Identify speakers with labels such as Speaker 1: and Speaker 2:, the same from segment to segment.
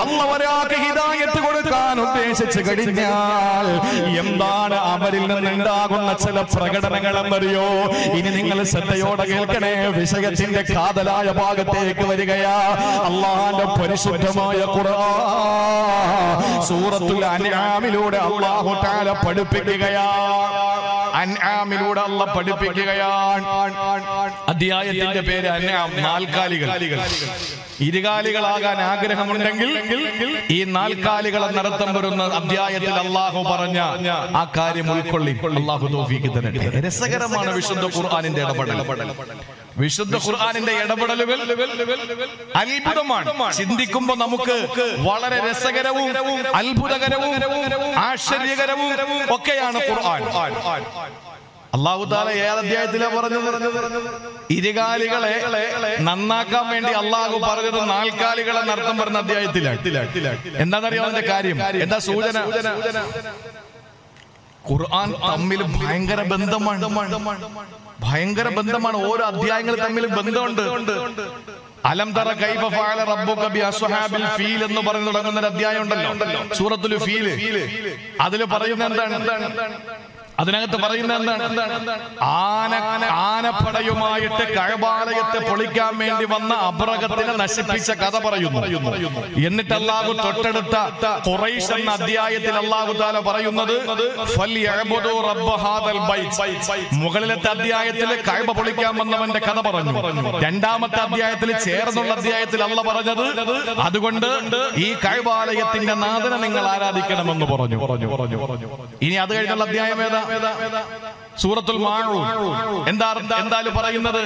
Speaker 1: അല്ല ഒരാൾക്ക് ഹിദായത്ത് കൊടുക്കാൻ ഉദ്ദേശിച്ചു കഴിഞ്ഞാൽ എന്താണ് അവരിൽ നിന്നുണ്ടാകുന്ന ചില പ്രകടനങ്ങൾ എന്നറിയോ ഇനി നിങ്ങൾ ശ്രദ്ധയോടെ കേൾക്കണേ വിഷയത്തിന്റെ കാതലായ ഭാഗത്തേക്ക് വരികയാ അള്ളാന്റെ പരിശുദ്ധമായ ഖുർആൻ സൂറത്തുൽ അൻആമിലൂടെ അല്ലാഹു തആല പഠിപ്പിക്കുകയാ അൻആമിലൂടെ അല്ല പഠിപ്പിക്കുകയാണ് അധ്യായത്തിന്റെ പേര് അൻആം നാൽക്കാലികൾ ഇരുകാലികളാകാൻ ആഗ്രഹമുണ്ടെങ്കിൽ ഈ നാൽക്കാലികളെ നടത്തം വരുന്ന അധ്യായത്തിൽ അള്ളാഹു പറഞ്ഞ ആ കാര്യം ഉൾക്കൊള്ളി അള്ളാഹു തോഫീക്ക് തരട്ടെ രസകരമാണ് വിശുദ്ധ ഖുർആാനിന്റെ ഇടപെടൽ വിശുദ്ധ ഖുർആാനിന്റെ ഇടപെടലുകൾ അത്ഭുതമാണ് ചിന്തിക്കുമ്പോൾ നമുക്ക് വളരെ രസകരവും അത്ഭുതകരവും ആശ്ചര്യകരവും ഒക്കെയാണ് ഖുർആൻ അള്ളാഹു താല ഏത് അധ്യായത്തിലാ പറഞ്ഞത് ഇരുകാലികളെ നന്നാക്കാൻ വേണ്ടി അള്ളാഹു പറഞ്ഞത് നാൽക്കാലികളെ നടത്തം പറഞ്ഞ അധ്യായത്തിലാണ് എന്താണെന്നറിയോ അതിന്റെ കാര്യം എന്താ സൂചന ഖുർആൻ തമ്മിൽ ഭയങ്കര ബന്ധമാണ് ഭയങ്കര ബന്ധമാണ് ഓരോ അധ്യായങ്ങൾ തമ്മിൽ ബന്ധമുണ്ട് അലം തറ കൈഫ ഫഅല റബ്ബുക ബി അസ്ഹാബിൽ ഫീൽ എന്ന് പറഞ്ഞു തുടങ്ങുന്ന ഒരു അധ്യായം ഉണ്ടല്ലോ സൂറത്തുൽ ഫീൽ അതിൽ പറയുന്ന എന്താണ് അതിനകത്ത് പറയുന്ന എന്താണ് ആന ആനപ്പടയുമായിട്ട് കഴബാലയത്തെ പൊളിക്കാൻ വേണ്ടി വന്ന അബ്രഹത്തിനെ നശിപ്പിച്ച കഥ പറയുന്നു എന്നിട്ട് അള്ളാഹു തൊട്ടടുത്ത ഖുറൈശ് എന്ന അധ്യായത്തിൽ അള്ളാഹു താല പറയുന്നത് ഫൽയഅ്ബുദു റബ്ബ ഹാദൽ ബൈത്ത്. മുകളിലത്തെ അധ്യായത്തിൽ കഴബ പൊളിക്കാൻ വന്നവന്റെ കഥ പറഞ്ഞു രണ്ടാമത്തെ അധ്യായത്തിൽ ചേർന്നുള്ള അധ്യായത്തിൽ അള്ള പറഞ്ഞത് അതുകൊണ്ട് ഈ കഴബാലയത്തിന്റെ നാഥനെ നിങ്ങൾ ആരാധിക്കണമെന്ന് പറഞ്ഞു പറഞ്ഞു പറഞ്ഞു പറഞ്ഞു ഇനി അത് കഴിഞ്ഞുള്ള അധ്യായം ഏതാ സൂറത്തുൽ മാഊൻ എന്താ എന്തായാലും പറയുന്നത്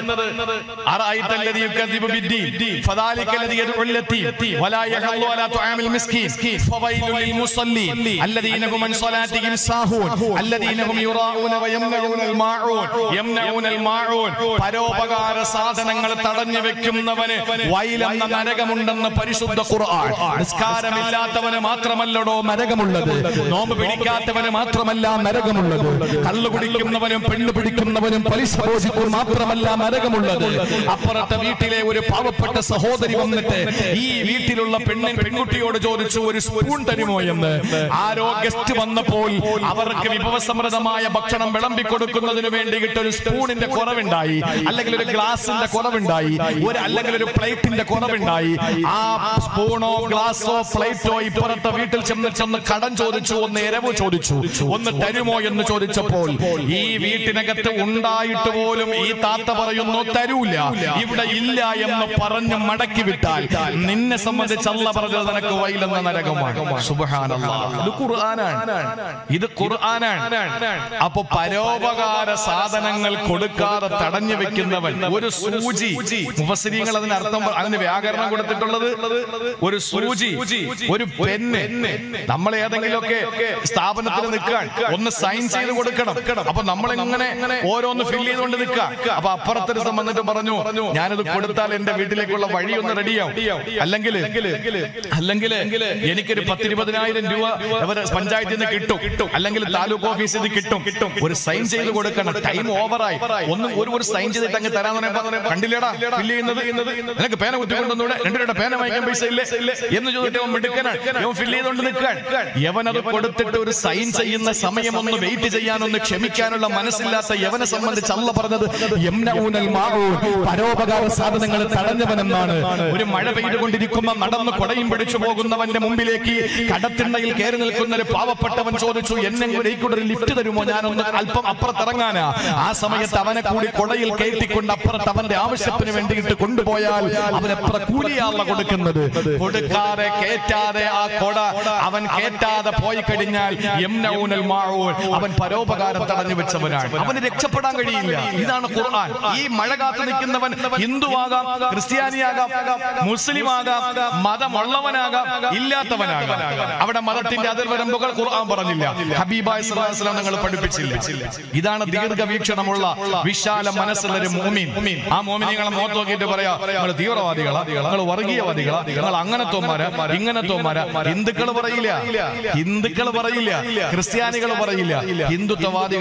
Speaker 1: അറഅയ്ത الذي يكذب بالدين فذلك الذي يدعو اليتيم ولا يحض على طعام المسكين فويل للمصلين الذين هم عن صلاتهم ساهون الذين هم يراءون ويمنعون الماعون يمنعون الماعون പരോപകാര സാധനങ്ങൾ തടഞ്ഞു വെക്കുന്നവന് വൈലെന്ന നരകമുണ്ടെന്ന് പരിശുദ്ധ ഖുർആൻ നിസ്കാരമില്ലാത്തവന് മാത്രമല്ലടോ നരകമുള്ളത് നോമ്പ് പിടിക്കാത്തവന് മാത്രമല്ല നരകമുള്ളത് കള്ളു കുടിക്കുന്നവനും പെണ്ണു പിടിക്കുന്നവനും പലിശ ഭോജിക്കും മാത്രമല്ല നരകമുള്ളത് അപ്പുറത്തെ വീട്ടിലെ ഒരു പാവപ്പെട്ട സഹോദരി വന്നിട്ട് ഈ വീട്ടിലുള്ള പെണ്ണിൻ പെൺകുട്ടിയോട് ചോദിച്ചു ഒരു സ്പൂൺ തരുമോ എന്ന് ആരോ ഗസ്റ്റ് വന്നപ്പോൾ അവർക്ക് വിഭവസമൃദ്ധമായ ഭക്ഷണം വിളമ്പി കൊടുക്കുന്നതിന് വേണ്ടിയിട്ട് ഒരു സ്പൂണിന്റെ കുറവുണ്ടായി അല്ലെങ്കിൽ ഒരു ഗ്ലാസിന്റെ കുറവുണ്ടായി ഒരു അല്ലെങ്കിൽ ഒരു പ്ലേറ്റിന്റെ കുറവുണ്ടായി ആ സ്പൂണോ ഗ്ലാസോ പ്ലേറ്റോ ഇപ്പുറത്തെ വീട്ടിൽ ചെന്ന് ചെന്ന് കടം ചോദിച്ചു ഒന്ന് എരവ് ചോദിച്ചു ഒന്ന് തരുമോ എന്ന് ചോദിച്ചപ്പോൾ ഈ വീട്ടിനകത്ത് ഉണ്ടായിട്ട് പോലും ഈ താത്ത പറയുന്നു തരൂല ഇവിടെ ഇല്ല എന്ന് പറഞ്ഞ് മടക്കി വിട്ടാൽ നിന്നെ സംബന്ധിച്ച് അല്ല പറഞ്ഞത് നിനക്ക് വൈലെന്ന നരകമാണ് സുബ്ഹാനല്ലാഹ്. ഇത് ഖുർആനാണ് ഇത് ഖുർആനാണ് അപ്പൊ പരോപകാര സാധനങ്ങൾ കൊടുക്കാതെ തടഞ്ഞു വെക്കുന്നവൻ ഒരു സൂചി മുഫസ്സിരീങ്ങൾ അതിന് അർത്ഥം പ- അതിന് വ്യാകരണം കൊടുത്തിട്ടുള്ളത് ഒരു സൂചി ഒരു പെന്ന് നമ്മൾ ഏതെങ്കിലുമൊക്കെ സ്ഥാപനത്തിൽ നിൽക്കാൻ ഒന്ന് സൈൻ ചെയ്ത് കൊടുക്കണം അപ്പൊ നമ്മൾ ഇങ്ങനെ ഓരോന്ന് ഫില്ല് ചെയ്തുകൊണ്ട് നിൽക്കുക അപ്പൊ അപ്പുറത്തൊരു വന്നിട്ട് പറഞ്ഞു ഞാനത് കൊടുത്താൽ എന്റെ വീട്ടിലേക്കുള്ള വഴി ഒന്ന് റെഡിയാവും അല്ലെങ്കിൽ അല്ലെങ്കിൽ എനിക്കൊരു പത്തിരുപതിനായിരം രൂപ അവര് പഞ്ചായത്തിൽ നിന്ന് കിട്ടും അല്ലെങ്കിൽ താലൂക്ക് ഓഫീസിൽ നിന്ന് കിട്ടും കിട്ടും ഒരു സൈൻ ചെയ്ത് കൊടുക്കണം ടൈം ഓവറായി ഒന്ന് ഒരു ഒരു സൈൻ ചെയ്തിട്ട് അങ്ങ് തരാന്ന് പറയുമ്പോ കണ്ടില്ലേടാ ഫില്ല് ചെയ്യുന്നത് നിനക്ക് പേന കുത്തിക്കൊണ്ടൊന്നുകൂടെ രണ്ടു രൂപയുടെ പേന വാങ്ങിക്കാൻ പൈസ ഇല്ലേ എന്ന് ചോദിച്ചിട്ട് അവൻ മിടുക്കനാണ് ഇവൻ ഫില്ല് ചെയ്തുകൊണ്ട് നിൽക്കാൻ യവനത് കൊടുത്തിട്ട് ഒരു സൈൻ ചെയ്യുന്ന സമയം ഒന്ന് വെയിറ്റ് ചെയ്യാനൊന്ന് ക്ഷമിക്കാനുള്ള മനസ്സില്ലാത്ത യവനെ സംബന്ധിച്ച് അല്ല പറഞ്ഞത് യംനഊനൽ മാഊൻ. പരോപകാര സാധനങ്ങൾ തടഞ്ഞവനെന്നാണ് ഒരു മഴ പെയ്തുകൊണ്ടിരിക്കുമ്പോ നടന്ന് കൊടയും പിടിച്ചു പോകുന്നവന്റെ മുമ്പിലേക്ക് കടത്തിണ്ണയിൽ കയറി നിൽക്കുന്ന ഒരു പാവപ്പെട്ടവൻ ചോദിച്ചു എന്നെ കൂടെ ഈ കൂടെ ഒരു ലിഫ്റ്റ് തരുമോ ഞാനൊന്ന് അല്പം അപ്പുറത്തിറങ്ങാനാ ആ സമയത്ത് അവനെ കൂടി കൊടയിൽ കയറ്റിക്കൊണ്ട് അപ്പുറത്ത് അവന്റെ ആവശ്യത്തിന് വേണ്ടിയിട്ട് കൊണ്ടുപോയാൽ അവൻ എത്ര കൂലിയാണല്ലോ കൊടുക്കുന്നത് കൊടുക്കാതെ കേറ്റാതെ ആ കൊട അവൻ കേറ്റാതെ പോയി കഴിഞ്ഞാൽ യംനഊനൽ മാഊൻ. അവൻ പരോപകാരം തടഞ്ഞു വെച്ചവനാണ് അവന് രക്ഷപ്പെടാൻ കഴിയില്ല ഇതാണ് ഖുർആൻ ഈ മഴ കാത്തു നിൽക്കുന്നവൻ ഹിന്ദുവാകാം ക്രിസ്ത്യാനിയാകാം മുസ്ലിം ആകാം മതമുള്ളവനാകാം ഇല്ലാത്തവനാകാം അവിടെ മതത്തിന്റെ അതിർവരമ്പുകൾ ഖുർആൻ പറഞ്ഞില്ല ഹബീബായ് സ്വല്ലല്ലാഹു അലൈഹി വസല്ലം നിങ്ങൾ പഠിപ്പിച്ചില്ല ഇതാണ് ദീർഘവീക്ഷണമുള്ള വിശാല മനസ്സുള്ള ഒരു മോമിൻ ആ മോമിനിങ്ങളെ മുഖത്ത് നോക്കിയിട്ട് പറയാ നിങ്ങൾ തീവ്രവാദികളാ നിങ്ങൾ വർഗീയവാദികളാ നിങ്ങൾ അങ്ങനത്തോമാരാ ഇങ്ങനത്തോമാരാ ഹിന്ദുക്കൾ പറയില്ല ഹിന്ദുക്കൾ പറയില്ല ക്രിസ്ത്യാനികൾ പറയില്ല ഹിന്ദുത്വവാദികൾ പറയും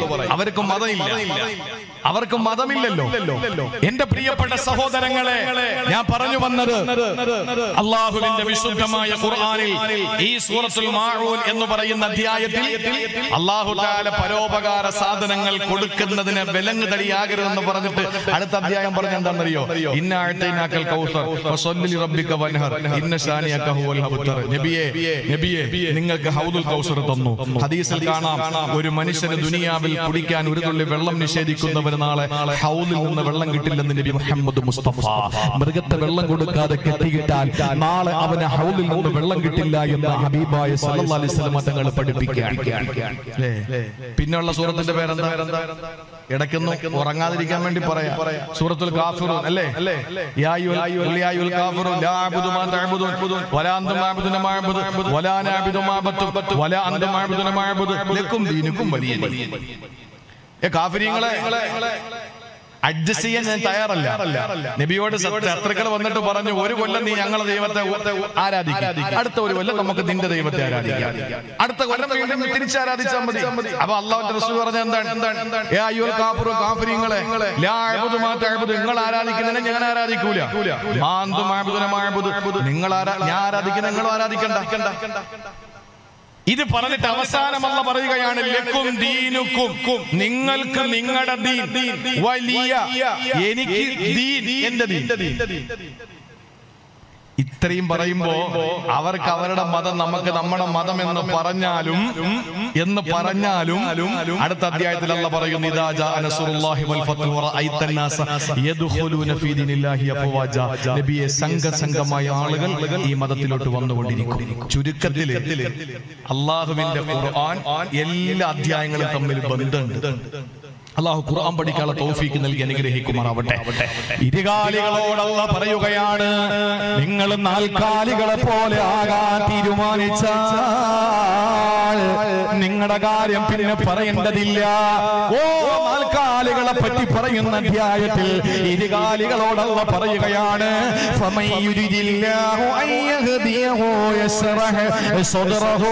Speaker 1: അവർക്ക് മതമില്ല അവർക്ക് മതമില്ലല്ലോ എന്റെ പ്രിയപ്പെട്ട സഹോദരങ്ങളെ ഞാൻ പറഞ്ഞു വന്നത് അള്ളാഹുവിന്റെ വിശുദ്ധമായ ഖുർആനിൽ ഈ സൂറത്തുൽ മാഊൻ എന്ന് പറയുന്ന അധ്യായത്തിൽ അള്ളാഹു താല പരോപകാര സാധനങ്ങൾ കൊടുക്കുന്നതിന് വിലങ്ങ് തടിയാകരുതെന്ന് പറഞ്ഞിട്ട് അടുത്ത അധ്യായം പറഞ്ഞ എന്താണെന്നറിയോ ഇന്ന ആഴ്ത്തൈനാക്കൽ കൗസർ ഫസല്ലി റബ്ബിക വൻഹർ ഇന്ന ശാനിയക ഹുവൽ അബ്തർ നബിയേ നബിയേ നിങ്ങൾക്ക് ഹൗദുൽ കൗസർ തന്നു ഹദീസിൽ കാണാം ഒരു മനുഷ്യന് ദുനിയാവിൽ കുടിക്കാൻ ഒരു തുള്ളി വെള്ളം നിഷേധിക്കുന്നവർ നാളെ ഹൗദിൽ നിന്ന് വെള്ളം കിട്ടില്ലെന്ന് നബി മുഹമ്മദ് മുസ്തഫ മൃഗത്തെ വെള്ളം കൊടുക്കാതെ കെട്ടിയിട്ടാൽ നാളെ അവന് ഹൗദിൽ നിന്ന് വെള്ളം കിട്ടില്ല എന്ന് ഹബീബായ സല്ലല്ലാഹു അലൈഹി വസല്ലം തങ്ങൾ പഠിപ്പിക്കുകയാണ് പിന്നെയുള്ള സൂറത്തിന്റെ പേരെന്താ ഇടയ്ക്കൊന്നും ഉറങ്ങാതിരിക്കാൻ വേണ്ടി പറയാം സൂറത്തുൽ കാഫിറൂൻ അല്ലേ യാ അയ്യുൽ- ഖുൽ യാ അയ്യുൽ കാഫിറൂൻ ലാ അഅ്ബുദു മാ തഅ്ബുദൂൻ വലാ അൻതും അഅ്ബുദുന മാ അഅ്ബുദു വലാ അന അഅ്ബുദു മാ അബത്തും വലാ അൻതും അഅ്ബുദുന മാ അഅ്ബുദു ലക്കും ദീനുക്കും വലിയ ദീൻ. ഏ കാഫിരീങ്ങളെ അഡ്ജസ്റ്റ് ചെയ്യാൻ ഞാൻ തയ്യാറല്ല നബിയോട് ശത്രുക്കൾ വന്നിട്ട് പറഞ്ഞു ഒരു കൊല്ലം നീ ഞങ്ങളെ ദൈവത്തെ ആരാധിക്കും അടുത്ത ഒരു കൊല്ലം നമുക്ക് നിന്റെ ദൈവത്തെ ആരാധിക്കാം അടുത്ത കൊല്ലം വീണ്ടും തിരിച്ചാരാധിച്ചാൽ മതി അപ്പൊ അള്ളാഹുന്റെ റസൂൽ പറഞ്ഞ എന്താണ് ഏ അയ്യോൽ കാഫിറു കാഫിരിങ്ങളെ ലാ അഅ്ബുദു മാ തഅ്ബുദു നിങ്ങൾ ആരാധിക്കുന്നതിനെ ഞാൻ ആരാധിക്കൂല മാന്തു മാബുദുന മാബുദു നിങ്ങൾ ആരാ ഞാൻ ആരാധിക്കുന്ന നിങ്ങൾ ആരാധിക്കണ്ട ഇത് പറഞ്ഞിട്ട് അവസാനമല്ല പറയുകയാണ് ലക്കും ദീനുക്കും നിങ്ങൾക്ക് നിങ്ങളുടെ ദീൻ വലിയ എനിക്ക് ദീൻ എന്റെ ദീൻ ഇത്രയും പറയുമ്പോ അവർക്ക് അവരുടെ മതം നമുക്ക് നമ്മുടെ മതം എന്ന് പറഞ്ഞാലും എന്ന് പറഞ്ഞാലും അടുത്ത അധ്യായത്തിൽ അല്ല പറയുന്നു ഇദാ ജാഅ നസ്റുല്ലാഹി വൽ ഫത്ഹു വറഅയ്ത അന്നാസ യദ്ഖുലൂന ഫീ ദീനില്ലാഹി അഫ്വാജ നബിയെ സംഘ സംഘമായ ആളുകൾ ഈ മതത്തിലോട്ട് വന്നുകൊണ്ടിരിക്കും ചുരുക്കത്തിൽ അള്ളാഹുവിന്റെ ഖുർആൻ എല്ലാ അധ്യായങ്ങളും തമ്മിൽ ബന്ധമുണ്ട് അള്ളാഹു ഖുർആൻ പഠിക്കാനുള്ള തൗഫീക്ക് നൽകി അനുഗ്രഹിക്കുമാറാവട്ടെ
Speaker 2: ഇരുകാലികളോടല്ല പറയുകയാണ് നിങ്ങൾ നാൽക്കാലികളെ പോലെ ആകാൻ തീരുമാനിച്ചാൽ നിങ്ങളുടെ കാര്യം പിന്നെ പറയേണ്ടതില്ല ഓ നാൽക്കാലികളെ പറ്റി പറയുന്ന അധ്യായത്തിൽ ഇരുകാലികളോടല്ല പറയുകയാണ് فمن يريد الله أن يهديه يشرح صدره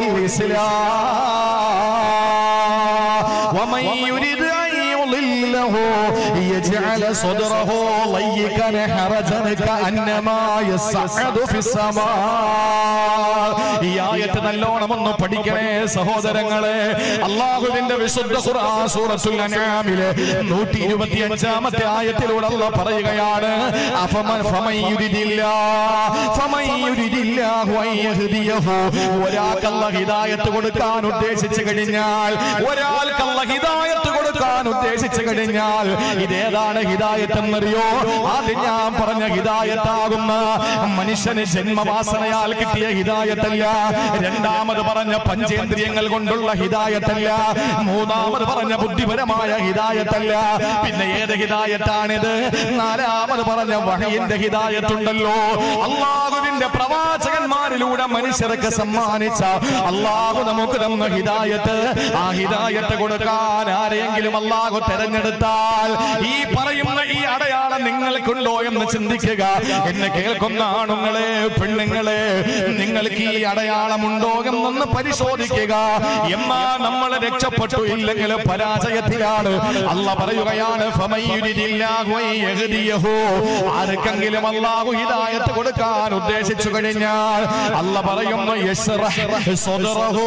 Speaker 2: للإسلام ومن يريد أن يضله يجعل صدره ضيقا حرجا كأنما يصعد في السماء ഈ ആയത്ത് നല്ലോണം ഒന്ന് പഠിക്കണേ സഹോദരങ്ങളെ അള്ളാഹുവിന്റെ വിശുദ്ധ ഖുർആൻ സൂറത്തുൽ അൻആമിലെ 125ാമത്തെ ആയത്തിലൂടെ അല്ലാഹ് പറയുകയാണ് അഫമൻ ഫമൻ യുരിദില്ലാ ഫമൻ യുരിദില്ലാഹു അൻ യഹ്ദിയഹു ഒരാൾക്ക് അല്ലാഹ് ഹിദായത്ത് കൊടുക്കാൻ ഉദ്ദേശിച്ചു കഴിഞ്ഞാൽ ഒരാൾക്ക് അല്ലാഹ് ഹിദായത്ത് കൊടുക്കാൻ ഉദ്ദേശിച്ചു കഴിഞ്ഞാൽ ഇതേതാണ് ഹിദായത്ത് എന്നറിയോ ആദ്യം ഞാൻ പറഞ്ഞ ഹിദായത്താകുന്ന മനുഷ്യന് ജന്മവാസനയാൽ കിട്ടിയ ഹിദായത്തല്ല രണ്ടാമത് പറഞ്ഞ പഞ്ചേന്ദ്രിയങ്ങൾ കൊണ്ടുള്ള ഹിദായത്തല്ല മൂന്നാമത് പറഞ്ഞ ബുദ്ധിപരമായ ഹിദായത്തല്ല പിന്നെ ഏത് ഹിദായത്താണിത് നാലാമത് പറഞ്ഞ വഹയിന്റെ ഹിദായത്തുണ്ടല്ലോ അള്ളാഹുവിന്റെ പ്രവാചകന്മാരിലൂടെ മനുഷ്യർക്ക് സമ്മാനിച്ച അള്ളാഹു നമുക്ക് തന്ന ഹിദായത്ത് ആ ഹിദായത്ത് കൊടുക്കാൻ ആരെങ്കിലും അള്ളാഹു തെരഞ്ഞെടുത്താൽ ഈ പറയുന്ന ഈ അടയാളം നിങ്ങൾക്കുണ്ടോ എന്ന് ചിന്തിക്കുക എന്നെ കേൾക്കുന്ന ആണുങ്ങളെ പെണ്ണുങ്ങളെ നിങ്ങൾക്ക് ഈ അടയാളമുണ്ടോ എന്നൊന്ന് പരിശോധിക്കുക എന്നാ നമ്മൾ രക്ഷപ്പെട്ടു ഇല്ലെങ്കിൽ പരാജയത്തിലാണ് അല്ല പറയുകയാണ് ഫമയ്യുരിദില്ലാഹു അൻ യഹ്ദിയഹു. ആർക്കെങ്കിലും അള്ളാഹു ഹിദായത്ത് കൊടുക്കാൻ ഉദ്ദേശിച്ചു കഴിഞ്ഞാൽ അല്ല പറയുന്നു യശ്റഹ് സ്വദ്റഹു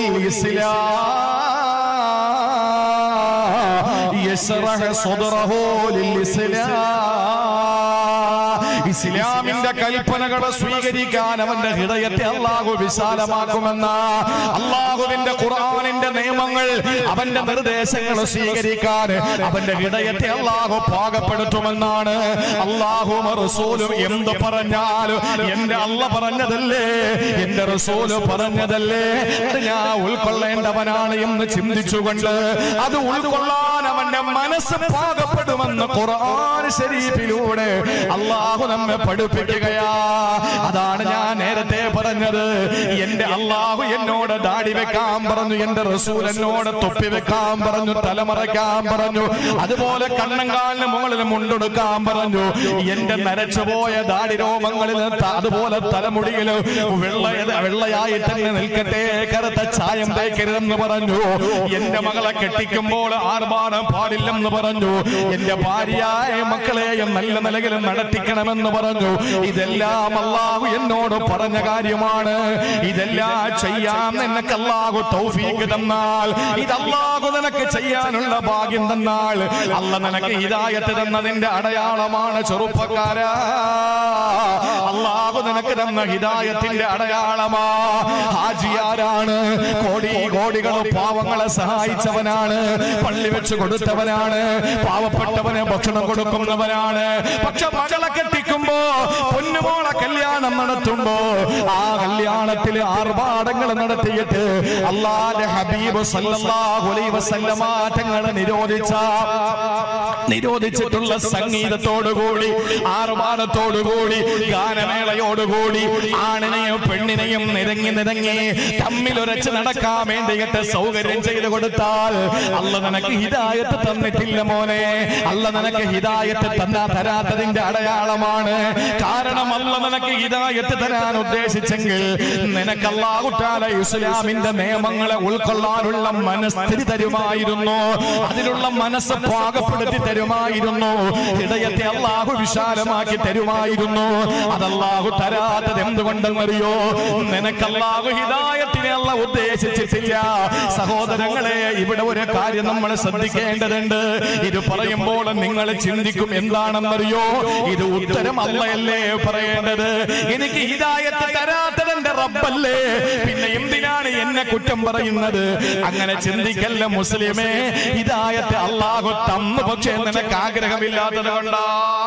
Speaker 2: ലിൽഇസ്ലാം യശ്റഹ് സ്വദ്റഹു ലിൽഇസ്ലാം ഇസ്ലാമിന്റെ കൽപ്പനകളെ സ്വീകരിക്കാൻ അവന്റെ ഹൃദയത്തെ അള്ളാഹു വിശാലമാക്കുമെന്ന അള്ളാഹുവിന്റെ ഖുർആനിന്റെ നിയമങ്ങൾ അവന്റെ നിർദ്ദേശങ്ങൾ സ്വീകരിക്കാൻ അവന്റെ ഹൃദയത്തെ അള്ളാഹു പാകപ്പെടുത്തുമെന്നാണ് അള്ളാഹും റസൂലും എന്ത് പറഞ്ഞാലും എന്റെ അല്ല പറഞ്ഞതല്ലേ എന്റെ റസൂല് പറഞ്ഞതല്ലേ അത് ഞാൻ ഉൾക്കൊള്ളേണ്ടവനാണ് എന്ന് ചിന്തിച്ചുകൊണ്ട് അത് ഉൾക്കൊള്ളാൻ അവന്റെ മനസ്സ് പാകപ്പെടും നഷ്ടപ്പെടുമെന്ന് ഖുർആൻ ശരീഫിലൂടെ അള്ളാഹു നമ്മെ പഠിപ്പിക്കുകയാ അതാണ് ഞാൻ നേരത്തെ പറഞ്ഞത് എന്റെ അള്ളാഹു എന്നോട് ദാടി വെക്കാൻ പറഞ്ഞു എന്റെ റസൂൽ എന്നോട് തൊപ്പി വെക്കാൻ പറഞ്ഞു തലമറയ്ക്കാൻ പറഞ്ഞു അതുപോലെ കണ്ണങ്കാലിന് മുകളിൽ മുണ്ടെടുക്കാൻ പറഞ്ഞു എന്റെ നരച്ചുപോയ ദാടി രോമങ്ങളിൽ ത- അതുപോലെ തലമുടിയിൽ വെള്ള വെള്ളയായി തന്നെ നിൽക്കട്ടെ കറുത്ത ചായം തേക്കരുതെന്ന് പറഞ്ഞു എന്റെ മകളെ കെട്ടിക്കുമ്പോൾ ആർഭാടം പാടില്ലെന്ന് പറഞ്ഞു എന്റെ ഭാര്യയായ മക്കളെയും നല്ല നിലയിൽ നടത്തിക്കണമെന്ന് പറഞ്ഞു ഇതെല്ലാം അള്ളാഹു എന്നോട് പറഞ്ഞ കാര്യമാണ് ഇതെല്ലാം ചെയ്യാൻ നിനക്ക് അള്ളാഹു തൗഫീക്ക് തന്നാൽ ഇത് അള്ളാഹു നിനക്ക് ചെയ്യാനുള്ള ഭാഗ്യം തന്നാൽ അല്ല നിനക്ക് ഹിദായത്ത് തന്നതിന്റെ അടയാളമാണ് ചെറുപ്പക്കാരാ അള്ളാഹു നിനക്ക് തന്ന ഹിദായത്തിന്റെ അടയാളമാ ഹാജിയാരാണ് കോടി കോടികൾ പാവങ്ങളെ സഹായിച്ചവനാണ് പള്ളി വെച്ച് കൊടുത്തവനാണ് പാവപ്പെട്ടവന് ഭക്ഷണം കൊടുക്കുന്നവനാണ് പക്ഷെ മകളെ കെട്ടിക്കുമ്പോ പൊന്നുമോളെ കല്യാണം നടത്തുമ്പോ ആ കല്യാണത്തിൽ ആർഭാടങ്ങൾ നടത്തിയിട്ട് അള്ളാന്റെ ഹബീബ് സല്ലല്ലാഹു അലൈഹി വസല്ലമ തങ്ങളെ നിരോധിച്ച നിരോധിച്ചിട്ടുള്ള സംഗീതത്തോടുകൂടി ആർഭാടത്തോടുകൂടി ഗാനമേളയോടുകൂടി ആണിനെയും പെണ്ണിനെയും നിരങ്ങി നിരങ്ങി തമ്മിലുരച്ച് നടക്കാൻ വേണ്ടിയിട്ട് സൗകര്യം ചെയ്തു കൊടുത്താൽ അല്ല നിനക്ക് ഹിദായത്ത് തന്നിട്ടില്ല മോനെ അല്ല നിനക്ക് ഹിദായത്ത് തന്നാ തരാത്തതിന്റെ അടയാളമാണ് കാരണം അല്ല നിനക്ക് ഹിദായത്ത് തരാൻ ഉദ്ദേശിച്ചെങ്കിൽ നിനക്ക് അള്ളാഹുട്ടാല ഇസ്ലാമിന്റെ നിയമങ്ങളെ ഉൾക്കൊള്ളാനുള്ള മനസ്ഥിതി തരുമായിരുന്നു അതിനുള്ള മനസ്സ് പാകപ്പെടുത്തി തരുമായിരുന്നു ഹൃദയത്തെ അള്ളാഹു വിശാലമാക്കി തരുമായിരുന്നു അതല്ലാഹു തരാത്തത് എന്തുകൊണ്ടെന്നറിയോ നിനക്ക് അള്ളാഹു ഹിദായത്തിനെ അല്ല ഉദ്ദേശിച്ചിട്ടില്ല സഹോദരങ്ങളെ ഇവിടെ ഒരു കാര്യം നമ്മൾ ശ്രദ്ധിക്കേണ്ടതുണ്ട് ഇത് പറയുമ്പോൾ നിങ്ങൾ ചിന്തിക്കും എന്താണെന്നറിയോ ഇത് ഉത്തരം അല്ലയല്ലേ പറയേണ്ടത് എനിക്ക് ഹിദായത്ത് തരാത്തത് എന്റെ റബ്ബല്ലേ പിന്നെ എന്തിനാണ് എന്നെ കുറ്റം പറയുന്നത് അങ്ങനെ ചിന്തിക്കല്ല മുസ്ലിമേ ഹിദായത്ത് അള്ളാഹു തന്നു പക്ഷേ നിനക്ക് ആഗ്രഹമില്ലാത്തത് കൊണ്ടാ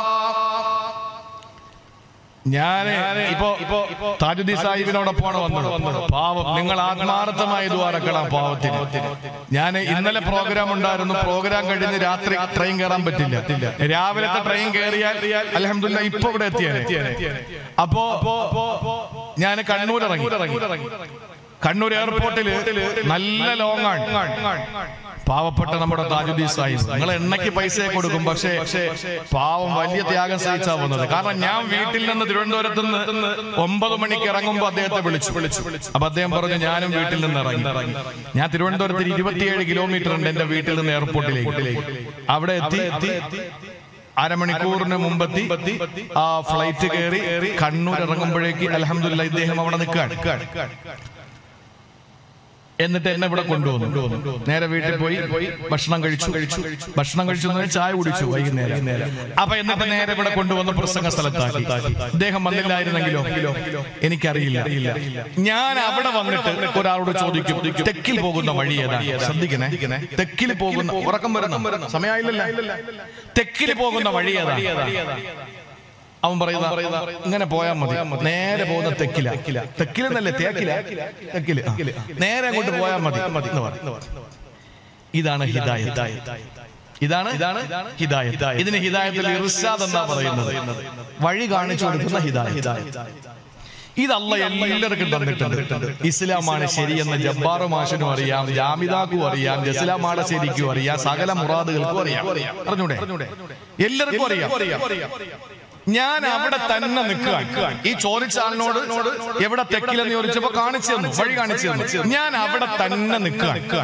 Speaker 1: ഞാന് ഇപ്പൊ ഇപ്പൊ താജുദ്ദീൻ സാഹിബിനോടൊപ്പമാണ് വന്നത് പാവം നിങ്ങൾ ആത്മാർത്ഥമായി ദ്വാരക്കണം പാവത്തിന് ഞാൻ ഇന്നലെ പ്രോഗ്രാം ഉണ്ടായിരുന്നു പ്രോഗ്രാം കഴിഞ്ഞ് രാത്രി ട്രെയിൻ കയറാൻ പറ്റില്ല രാവിലത്തെ ട്രെയിൻ കയറിയാൽ അലഹമില്ല ഇപ്പൊ ഇവിടെ എത്തിയാൽ അപ്പോ ഞാൻ കണ്ണൂർ ഇറങ്ങി കണ്ണൂർ എയർപോർട്ടില് നല്ല ലോങ് ആണ് പാവപ്പെട്ട നമ്മുടെ താജുദ്ദീൻ സാഹിബ് നിങ്ങൾ എണ്ണയ്ക്ക് പൈസ കൊടുക്കും പക്ഷേ പാവം വലിയ ത്യാഗം സഹിച്ചാ വന്നത് കാരണം ഞാൻ വീട്ടിൽ നിന്ന് തിരുവനന്തപുരത്ത് നിന്ന് ഒമ്പത് മണിക്ക് ഇറങ്ങുമ്പോ അദ്ദേഹത്തെ വിളിച്ചു വിളിച്ചു അപ്പൊ അദ്ദേഹം പറഞ്ഞു ഞാനും വീട്ടിൽ നിന്ന് ഇറങ്ങി ഞാൻ തിരുവനന്തപുരത്ത് ഇരുപത്തിയേഴ് കിലോമീറ്റർ ഉണ്ട് എന്റെ വീട്ടിൽ നിന്ന് എയർപോർട്ടിലേക്ക് അവിടെ എത്തി അരമണിക്കൂറിന് മുമ്പെത്തി ആ ഫ്ലൈറ്റ് കയറി കണ്ണൂർ ഇറങ്ങുമ്പോഴേക്ക് അലഹമില്ല ഇദ്ദേഹം അവിടെ നിൽക്കുകയാണ് എന്നിട്ട് എന്നെ ഇവിടെ കൊണ്ടുവന്നു നേരെ വീട്ടിൽ പോയി ഭക്ഷണം കഴിച്ചു കഴിച്ചു ഭക്ഷണം കഴിച്ചു എന്ന് പറഞ്ഞാൽ ചായ കുടിച്ചു വൈകുന്നേരം അപ്പൊ എന്നിട്ട് നേരെ ഇവിടെ കൊണ്ടുവന്ന് പ്രസംഗ സ്ഥലത്താക്കി അദ്ദേഹം വന്നില്ലായിരുന്നെങ്കിലോ എനിക്കറിയില്ല ഞാൻ അവിടെ വന്നിട്ട് ഒരാളോട് ചോദിക്കും തെക്കിൽ പോകുന്ന വഴി ഏതാണ് ശ്രദ്ധിക്കണേ തെക്കിൽ പോകുന്ന ഉറക്കം വരുന്ന സമയമായില്ലല്ല തെക്കിൽ പോകുന്ന വഴി ഏതാണ് അവൻ പറയുന്ന ഇങ്ങനെ പോയാൽ മതി നേരെ പോകുന്ന തെക്കില തെക്കിലെന്നല്ലേ തേക്കില തെക്കില് ആ. നേരെ അങ്ങോട്ട് പോയാൽ മതി എന്ന് പറയും ഇതാണ് ഹിദായത്ത് ഇതാണ് ഇതാണ് ഹിദായത്ത് ഇതിന് ഹിദായത്തിൽ ഇർഷാദ് എന്നാ പറയുന്നത് വഴി കാണിച്ചു കൊടുക്കുന്ന ഹിദായത്ത് ഇതല്ല എല്ലാവർക്കും തന്നിട്ടുണ്ട് ഇസ്ലാമാണ് ശരിയെന്ന് ജബ്ബാറു മാഷനും അറിയാം ജാമിദാക്കും അറിയാം ജസ്ലാമാടെ ശരിക്കും അറിയാം സകല മുറാദുകൾക്കും അറിയാം അറിഞ്ഞൂടെ എല്ലാവർക്കും അറിയാം ഞാൻ അവിടെ തന്നെ നിൽക്കുക ഈ ചോദിച്ച ആളിനോട് എവിടെ തെക്കിലെന്ന് ചോദിച്ചപ്പോ കാണിച്ചു തന്നു വഴി കാണിച്ചു തന്നു ഞാൻ അവിടെ തന്നെ നിൽക്കുക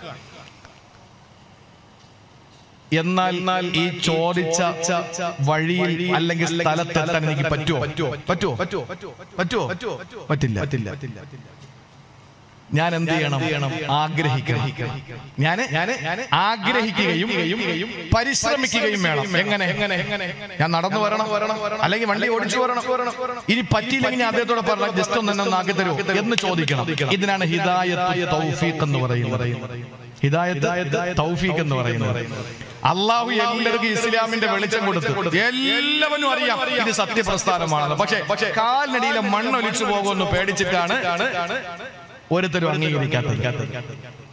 Speaker 1: എന്നാൽ ഈ ചോദിച്ച വഴിയിൽ അല്ലെങ്കിൽ സ്ഥലത്തെത്താൻ എനിക്ക് പറ്റുമോ പറ്റുമോ പറ്റുമോ പറ്റുമോ പറ്റില്ല പറ്റില്ല ഞാൻ എന്ത് ചെയ്യണം ആഗ്രഹിക്കണം ഞാൻ ഞാൻ ആഗ്രഹിക്കുകയും പരിശ്രമിക്കുകയും വേണം എങ്ങനെ എങ്ങനെ എങ്ങനെ ഞാൻ നടന്നു വരണം വരണം അല്ലെങ്കിൽ വണ്ടി ഓടിച്ചു വരണം ഇനി പറ്റിയില്ലെങ്കിൽ ഞാൻ അദ്ദേഹത്തോട് പറഞ്ഞ ജസ്റ്റ് ഒന്ന് എന്നെ ഒന്ന് ആക്കി തരൂ എന്ന് ചോദിക്കണം ഇതിനാണ് ഹിദായത്ത് തൗഫീഖ് എന്ന് പറയുന്നത് ഹിദായത്ത് തൗഫീഖ് എന്ന് പറയുന്നത് അള്ളാഹു എല്ലാവർക്കും ഇസ്ലാമിന്റെ വെളിച്ചം കൊടുത്തു എല്ലാവരും അറിയാം ഇത് സത്യപ്രസ്ഥാനമാണെന്ന് പക്ഷേ പക്ഷേ കാലിനടിയിലെ മണ്ണൊലിച്ചു പോകുമെന്ന് പേടിച്ചിട്ടാണ് ഒരുത്തരും അംഗീകരിക്കാത്തത്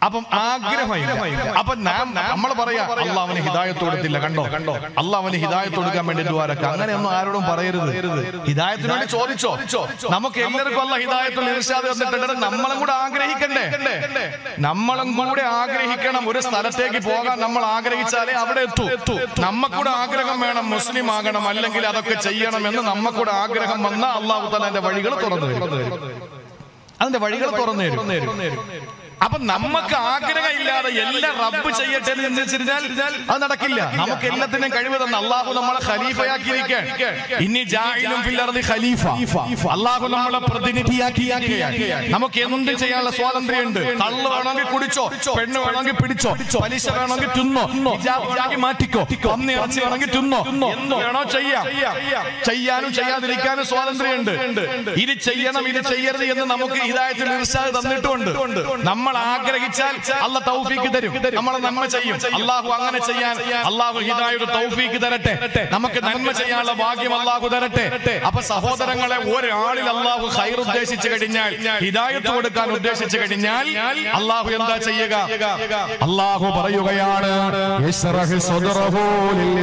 Speaker 1: അപ്പം ആഗ്രഹമില്ല അപ്പൊ നാം നമ്മൾ പറയാ അല്ല അവന് ഹിദായത്ത് കൊടുത്തില്ല കണ്ടോ കണ്ടോ അല്ല അവന് ഹിദായത്ത് കൊടുക്കാൻ വേണ്ടി ദ്വാരക്ക അങ്ങനെയൊന്നും ആരോടും പറയരുത് ഹിദായത്തിന് വേണ്ടി ചോദിച്ചോ നമുക്ക് എല്ലാവർക്കും അല്ല ഹിദായത്തുള്ള ഇർഷാദ് തന്നിട്ടുണ്ട് നമ്മളും കൂടെ ആഗ്രഹിക്കണ്ടേ നമ്മളും കൂടെ ആഗ്രഹിക്കണം ഒരു സ്ഥലത്തേക്ക് പോകാൻ നമ്മൾ ആഗ്രഹിച്ചാലേ അവിടെ എത്തൂ നമ്മക്കൂടെ ആഗ്രഹം വേണം മുസ്ലിം ആകണം അല്ലെങ്കിൽ അതൊക്കെ ചെയ്യണം എന്ന് നമ്മക്കൂടെ ആഗ്രഹം വന്ന അള്ളാഹു തലാന്റെ വഴികൾ തുറന്നു തരും അതിന്റെ വഴികൾ തുറന്നു തരും അപ്പൊ നമുക്ക് ആഗ്രഹമില്ലാതെ എല്ലാം റബ്ബ് ചെയ്യട്ടെ എന്ന് ചിന്തിച്ചിരുന്നാൽ അത് നടക്കില്ല നമുക്ക് എല്ലാത്തിനും കഴിവ് തന്ന അള്ളാഹു നമ്മളെ ഖലീഫയാക്കിയിരിക്കാൻ ഇനി ജാഹിലും ഫില്ലർദി ഖലീഫ അള്ളാഹു നമ്മളെ പ്രതിനിധിയാക്കിയിരിക്കുകയാണ് നമുക്ക് എന്തും ചെയ്യാനുള്ള സ്വാതന്ത്ര്യമുണ്ട് കള്ള് വേണമെങ്കിൽ കുടിച്ചോ പെണ്ണ് വേണമെങ്കിൽ പിടിച്ചോ പലിശ വേണമെങ്കിൽ തിന്നോ ഹിജാബ് വേണമെങ്കിൽ മാറ്റിക്കോ അന്ന് ഇറച്ചി വേണമെങ്കിൽ തിന്നോ എന്ത് വേണോ ചെയ്യാം ചെയ്യാനും ചെയ്യാതിരിക്കാനും സ്വാതന്ത്ര്യമുണ്ട് ഇത് ചെയ്യണം ഇത് ചെയ്യരുത് എന്ന് നമുക്ക് ഹിദായത്തിൽ ഇർഷാദ് തന്നിട്ടുണ്ട് നമ്മൾ ആഗ്രഹിച്ചാൽ അല്ല തൗഫീക്ക് തരും നമ്മൾ നന്മ ചെയ്യും അള്ളാഹു അങ്ങനെ ചെയ്യാൻ അള്ളാഹു ഹിദായുടെ തൗഫീക്ക് തരട്ടെ നമുക്ക് നന്മ ചെയ്യാനുള്ള ഭാഗ്യം അള്ളാഹു തരട്ടെ അപ്പൊ സഹോദരങ്ങളെ ഒരാളിൽ അള്ളാഹു ഹൈർ ഉദ്ദേശിച്ചു കഴിഞ്ഞാൽ ഹിദായത്ത് കൊടുക്കാൻ ഉദ്ദേശിച്ചു കഴിഞ്ഞാൽ അള്ളാഹു എന്താ ചെയ്യുക
Speaker 2: അള്ളാഹു പറയുകയാണ് ഇസ്റഹ് സ്വദറഹു ലിൽ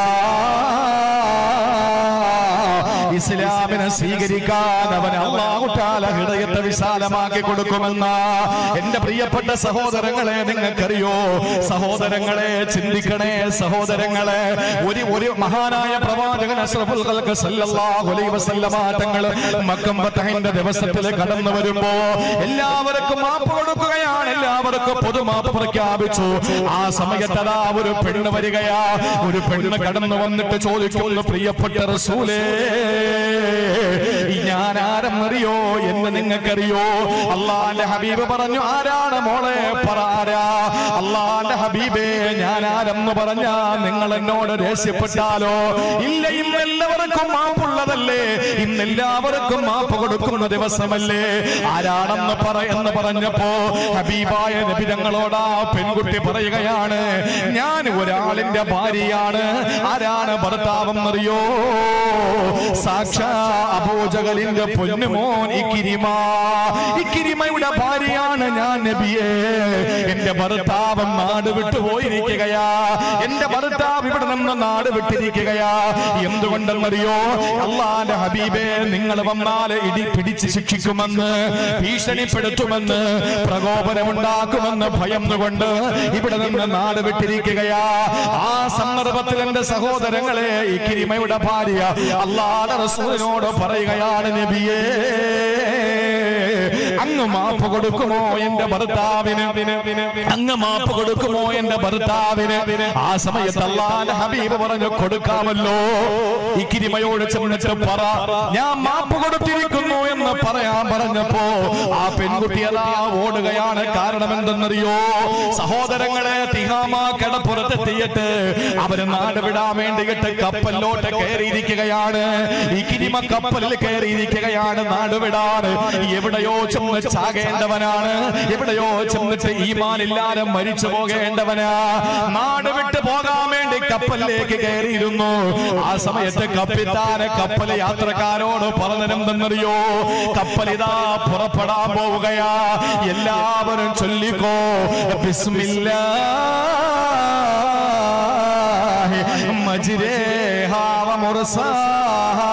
Speaker 2: ഇസ്ലാം. ഇസ്ലാമിനെ സ്വീകരിക്കാൻ അവൻ അള്ളാഹു താല ഹൃദയത്തെ വിശാലമാക്കി കൊടുക്കുമെന്ന എന്റെ പ്രിയപ്പെട്ട സഹോദരങ്ങളെ നിങ്ങൾക്കറിയോ സഹോദരങ്ങളെ ചിന്തിക്കണേ സഹോദരങ്ങളെ ഒരു ഒരു മഹാനായ പ്രവാചകൻ അഷ്റഫുൽ ഖൽഖ് സല്ലല്ലാഹു അലൈഹി വസല്ലമ തങ്ങൾ മക്കം ഫതഹിന്റെ ദിവസത്തിൽ കടന്നു വരുമ്പോ എല്ലാവർക്കും മാപ്പ് കൊടുക്കുകയാണ് എല്ലാവർക്കും പൊതുമാപ്പ് പ്രഖ്യാപിച്ചു ആ സമയത്തതാ ഒരു പെണ്ണ് വരികയാ ഒരു പെണ്ണ് കടന്നു വന്നിട്ട് ചോദിക്കുന്നു പ്രിയപ്പെട്ട റസൂലേ ഞാൻ ആരെന്നറിയോ എന്ന് നിങ്ങൾക്കറിയോ അള്ളാന്റെ ഹബീബ് പറഞ്ഞു ആരാണ് മോളെ പറ ആരാ അള്ളാന്റെ ഹബീബേ ഞാൻ ആരെന്ന് പറഞ്ഞാ നിങ്ങൾ എന്നോട് ദേഷ്യപ്പെട്ടാലോ ഇല്ല ഇന്ന് എല്ലാവർക്കും മാപ്പുള്ളതല്ലേ ഇന്ന് എല്ലാവർക്കും മാപ്പ് കൊടുക്കുന്ന ദിവസമല്ലേ ആരാണെന്ന് പറ എന്ന് പറഞ്ഞപ്പോ ഹബീബായ നബിതങ്ങളോട് ആ പെൺകുട്ടി പറയുകയാണ് ഞാൻ ഒരാളിന്റെ ഭാര്യയാണ് ആരാണ് ഭർത്താവെന്നറിയോ സാക്ഷാ അബൂജകലിന്റെ പൊന്നുമോൻ ഇക്കിരിമ ഇക്കിരിമയുടെ ഭാര്യയാണ് ഞാൻ നബിയെ എന്റെ ഭർത്താവ് നാട് വിട്ടു പോയിരിക്കുകയാ എന്റെ ഭർത്താവ് ഇവിടെ നിന്ന് നാട് വിട്ടിരിക്കുകയാ എന്തുകൊണ്ടെന്നറിയോ അള്ളാന്റെ ഹബീബെ നിങ്ങൾ വന്നാൽ ഇടി പിടിച്ച് ശിക്ഷിക്കുമെന്ന് ഭീഷണിപ്പെടുത്തുമെന്ന് പ്രകോപനമുണ്ടാക്കുമെന്ന് ഭയന്നുകൊണ്ട് ഇവിടെ നിന്ന് നാട് വിട്ടിരിക്കുകയാ ആ സന്ദർഭത്തിൽ എന്റെ സഹോദരങ്ങളെ ഈ കിരിമയുടെ ഭാര്യ അള്ളാഹുവിന്റെ റസൂലിനോട് പറയുകയാണ് നബിയേ അങ്ങ് മാപ്പ് കൊടുക്കുമോ എന്റെ ഭർത്താവിന് അങ്ങ് മാപ്പ് കൊടുക്കുമോ എന്റെ ഭർത്താവിന് ആ സമയത്ത് അള്ളാന്റെ ഹബീബ് പറഞ്ഞു കൊടുക്കാമല്ലോ ഈ കിരിമയോട് ചെന്നിട്ട് പറ ഞാൻ മാപ്പ് കൊടുത്തിരിക്കുന്നു എന്ന് പറയാൻ പറഞ്ഞപ്പോ ആ പെൺകുട്ടി അതാ ഓടുകയാണ് കാരണം എന്തെന്നറിയോ സഹോദരങ്ങളെ തിഹാമ കിടപ്പുറത്തെത്തിയിട്ട് അവര് നാട് വിടാൻ വേണ്ടിയിട്ട് കപ്പലിലോട്ട് കയറിയിരിക്കുകയാണ് ഈ കിരിമ കപ്പലിൽ കയറിയിരിക്കുകയാണ് നാട് വിടാൻ എവിടെയോ ചെന്ന് ചാകേണ്ടവനാണ് എവിടെയോ ചെന്നിട്ട് ഈമാനില്ലാതെ മരിച്ചു പോകേണ്ടവനാ നാട് വിട്ട് പോകാൻ വേണ്ടി കപ്പലിലേക്ക് കയറിയിരുന്നു ആ സമയത്ത് കപ്പിത്താന് കപ്പൽ യാത്രക്കാരോട് പറഞ്ഞിരുന്നെന്നറിയോ കപ്പലിതാ പുറപ്പെടാൻ പോവുകയാ എല്ലാവരും ചൊല്ലിക്കോ ബിസ്മില്ലാ മജിരേഹാ വമുർസാഹാ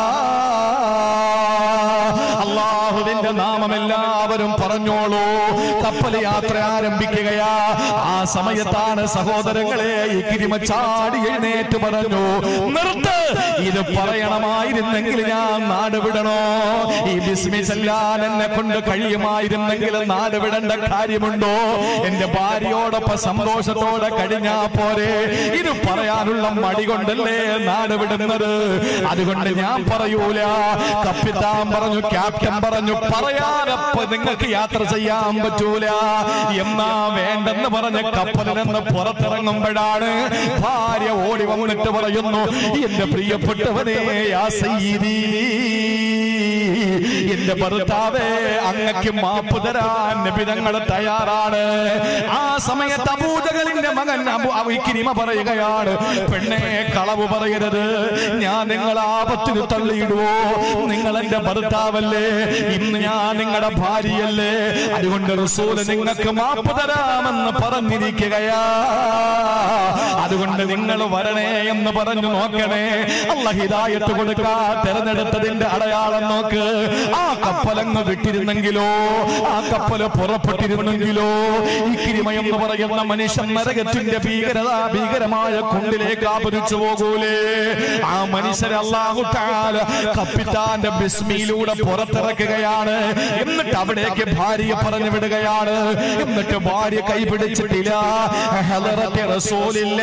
Speaker 2: അള്ളാഹുവിന്റെ നാമം എല്ലാവരും പറഞ്ഞോളൂ കപ്പൽ യാത്ര ആരംഭിക്കുകയാ ആ സമയത്താണ് സഹോദരങ്ങളെ ഈ കിരിമ ചാടി എഴുന്നേറ്റ് പറഞ്ഞു നിർത്ത് ഇത് പറയണമായിരുന്നെങ്കിൽ ഞാൻ നാട് വിടണോ ഈ ബിസ്മി ചെല്ലാൻ എന്നെ കൊണ്ട് കഴിയുമായിരുന്നെങ്കിൽ നാട് വിടേണ്ട കാര്യമുണ്ടോ എന്റെ ഭാര്യയോടൊപ്പം സന്തോഷത്തോടെ കഴിഞ്ഞാ പോരെ ഇത് പറയാനുള്ള മടി കൊണ്ടല്ലേ നാട് വിടുന്നത് അതുകൊണ്ട് ഞാൻ പറയൂല കപ്പിത്താൻ പറഞ്ഞു ക്യാപ്റ്റൻ പറഞ്ഞു പറയാനപ്പോ നിങ്ങൾക്ക് യാത്ര ചെയ്യാൻ പറ്റൂല എന്നാ വേണ്ടെന്ന് പറഞ്ഞ കപ്പലിൽ നിന്ന് പുറത്തിറങ്ങുമ്പോഴാണ് ഭാര്യ ഓടി വന്നിട്ട് പറയുന്നു എന്റെ പ്രിയപ്പെട്ടവനെ യാ സയ്യിദീ എന്റെ ഭർത്താവേ അങ്ങക്ക് മാപ്പ് തരാൻ നബിതങ്ങൾ തയ്യാറാണ് ആ സമയത്ത് അബൂജകളിന്റെ മകൻ അബു അവിക്കിരിമ പറയുകയാണ് പെണ്ണെ കളവ് പറയരുത് ഞാൻ നിങ്ങൾ ആപത്തിന് തള്ളിയിടുവോ നിങ്ങൾ എന്റെ ഭർത്താവല്ലേ ഇന്ന് ഞാൻ നിങ്ങളുടെ ഭാര്യയല്ലേ അതുകൊണ്ട് റസൂല് നിങ്ങൾക്ക് മാപ്പ് തരാമെന്ന് പറഞ്ഞിരിക്കുകയാ അതുകൊണ്ട് നിങ്ങൾ വരണേ എന്ന് പറഞ്ഞു നോക്കണേ അല്ല ഹിദായത്ത് കൊടുക്കാ തെരഞ്ഞെടുത്തതിന്റെ അടയാളം നോക്ക് ആ കപ്പലങ്ങ് വിട്ടിരുന്നെങ്കിലോ ആ കപ്പല് പുറപ്പെട്ടിരുന്നെങ്കിലോ ഈ കിരിമയെന്ന് പറയുന്ന മനുഷ്യൻ നരകത്തിന്റെ ഭീകരത ഭീകരമായ കുണ്ടിലേക്ക് ആപരിച്ചു പോകൂലേ ആ മനുഷ്യരെ അള്ളാഹു താല കപ്പിത്താന്റെ ബിസ്മിയിലൂടെ പുറത്തിറക്കുകയാണ് എന്നിട്ട് അവിടേക്ക് ഭാര്യയെ പറഞ്ഞു വിടുകയാണ് എന്നിട്ട് ഭാര്യ കൈപിടിച്ചിട്ടില്ല ഹലറത്തെ റസൂലില്ല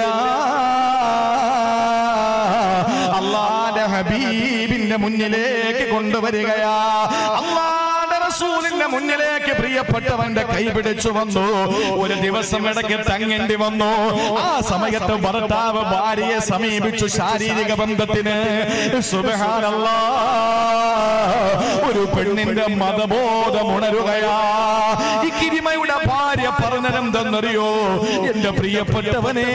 Speaker 2: അള്ളാന്റെ ഹബീബിന്റെ മുന്നിലേക്ക് കൊണ്ടുവരികയാ അള്ളാന്റെ റസൂലിന്റെ മുന്നിലേക്ക് പ്രിയപ്പെട്ടവന്റെ കൈ പിടിച്ചു വന്നു ഒരു ദിവസം ഇടയ്ക്ക് തങ്ങേണ്ടി വന്നു ആ സമയത്ത് ഭർത്താവ് ഭാര്യയെ സമീപിച്ചു ശാരീരിക ബന്ധത്തിന് സുബഹാനല്ലാ ഒരു പെണ്ണിന്റെ മതബോധം ഉണരുകയാ ഈ കിരിമയുടെ ഭാര്യ പറഞ്ഞതെന്തെന്നറിയോ എന്റെ പ്രിയപ്പെട്ടവനെ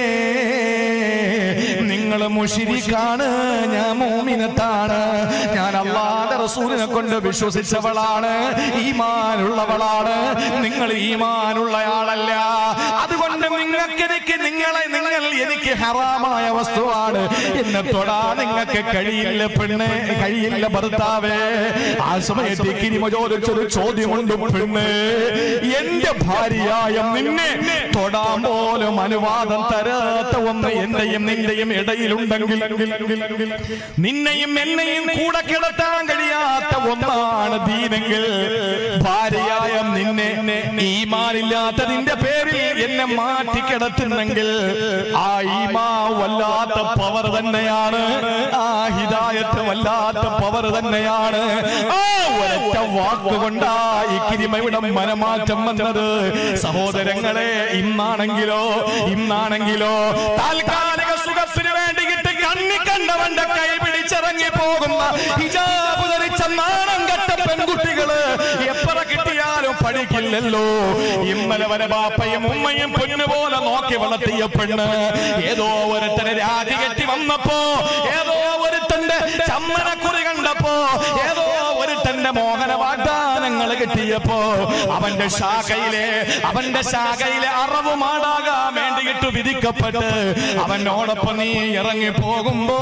Speaker 2: നിങ്ങൾ മുഷിരിക്കാണ് ഞാൻ മോമിനത്താണ് ഞാൻ അള്ളാന്റെ റസൂലിനെ കൊണ്ട് വിശ്വസിച്ചവളാണ് ഈമാനുള്ളവളാണ് നിങ്ങൾ ഈമാനുള്ളയാളല്ല അതുകൊണ്ട് നിങ്ങൾക്ക് എനിക്ക് നിങ്ങളെ നിങ്ങൾ എനിക്ക് ഹറാമായ വസ്തുവാണ് എന്നെ തൊടാ നിങ്ങൾക്ക് കഴിയില്ല പെണ്ണ് കഴിയില്ല ഭർത്താവേ ആ സമയത്ത് കിരിമ ചോദിച്ചൊരു ചോദ്യമുണ്ട് പെണ്ണ് എന്റെ ഭാര്യയായ നിന്നെ തൊടാൻ പോലും അനുവാദം തരാത്ത ഒന്ന് എന്റെയും നിന്റെയും ഇടയിലുണ്ടെങ്കിൽ നിന്നെയും എന്നെയും കൂടെ കിടത്താൻ കഴിയാത്ത ഒന്നാണ് ദീനെങ്കിൽ ഭാര്യയായ നിന്നെ ഈമാനില്ലാത്തതിന്റെ പേരിൽ എന്നെ മാറ്റി കിടത്തുന്നെങ്കിൽ ആ ഈമാ വല്ലാത്ത പവർ തന്നെയാണ് ആ ഹിദായത്ത് വല്ലാത്ത പവർ തന്നെയാണ് ആ ഒരൊറ്റ വാക്കുകൊണ്ടാ ഈ കിരിമയുടെ മനമാറ്റം വന്നത് സഹോദരങ്ങളെ ഇന്നാണെങ്കിലോ ഇന്നാണെങ്കിലോ താൽക്കാലിക സുഖത്തിന് വേണ്ടിയിട്ട് കണ്ണി കണ്ടവന്റെ കൈ പിടിച്ചിറങ്ങി പോകുന്ന ഹിജാബ് ധരിച്ച നാണം കെട്ട പെൺകുട്ടികള് എത്ര കിട്ടിയാലും പഠിക്കില്ലല്ലോ ഇന്നലെ വരെ ബാപ്പയും ഉമ്മയും പൊന്നുപോലെ നോക്കി വളർത്തിയ പെണ്ണ് ഏതോ ഒരുത്തനെ രാജി കെട്ടി വന്നപ്പോ ഏതോ ഒരുത്തന്റെ ചമ്മനക്കുറി കണ്ടപ്പോ ഏതോ ഒരുത്തന്റെ മോഹന വാഗ്ദാനങ്ങൾ കിട്ടിയപ്പോ അവന്റെ ശാഖയിലെ അവന്റെ ശാഖയിലെ അറവ് മാടാകാൻ വേണ്ടിയിട്ട് വിധിക്കപ്പെട്ട് അവനോടൊപ്പം നീ ഇറങ്ങി പോകുമ്പോ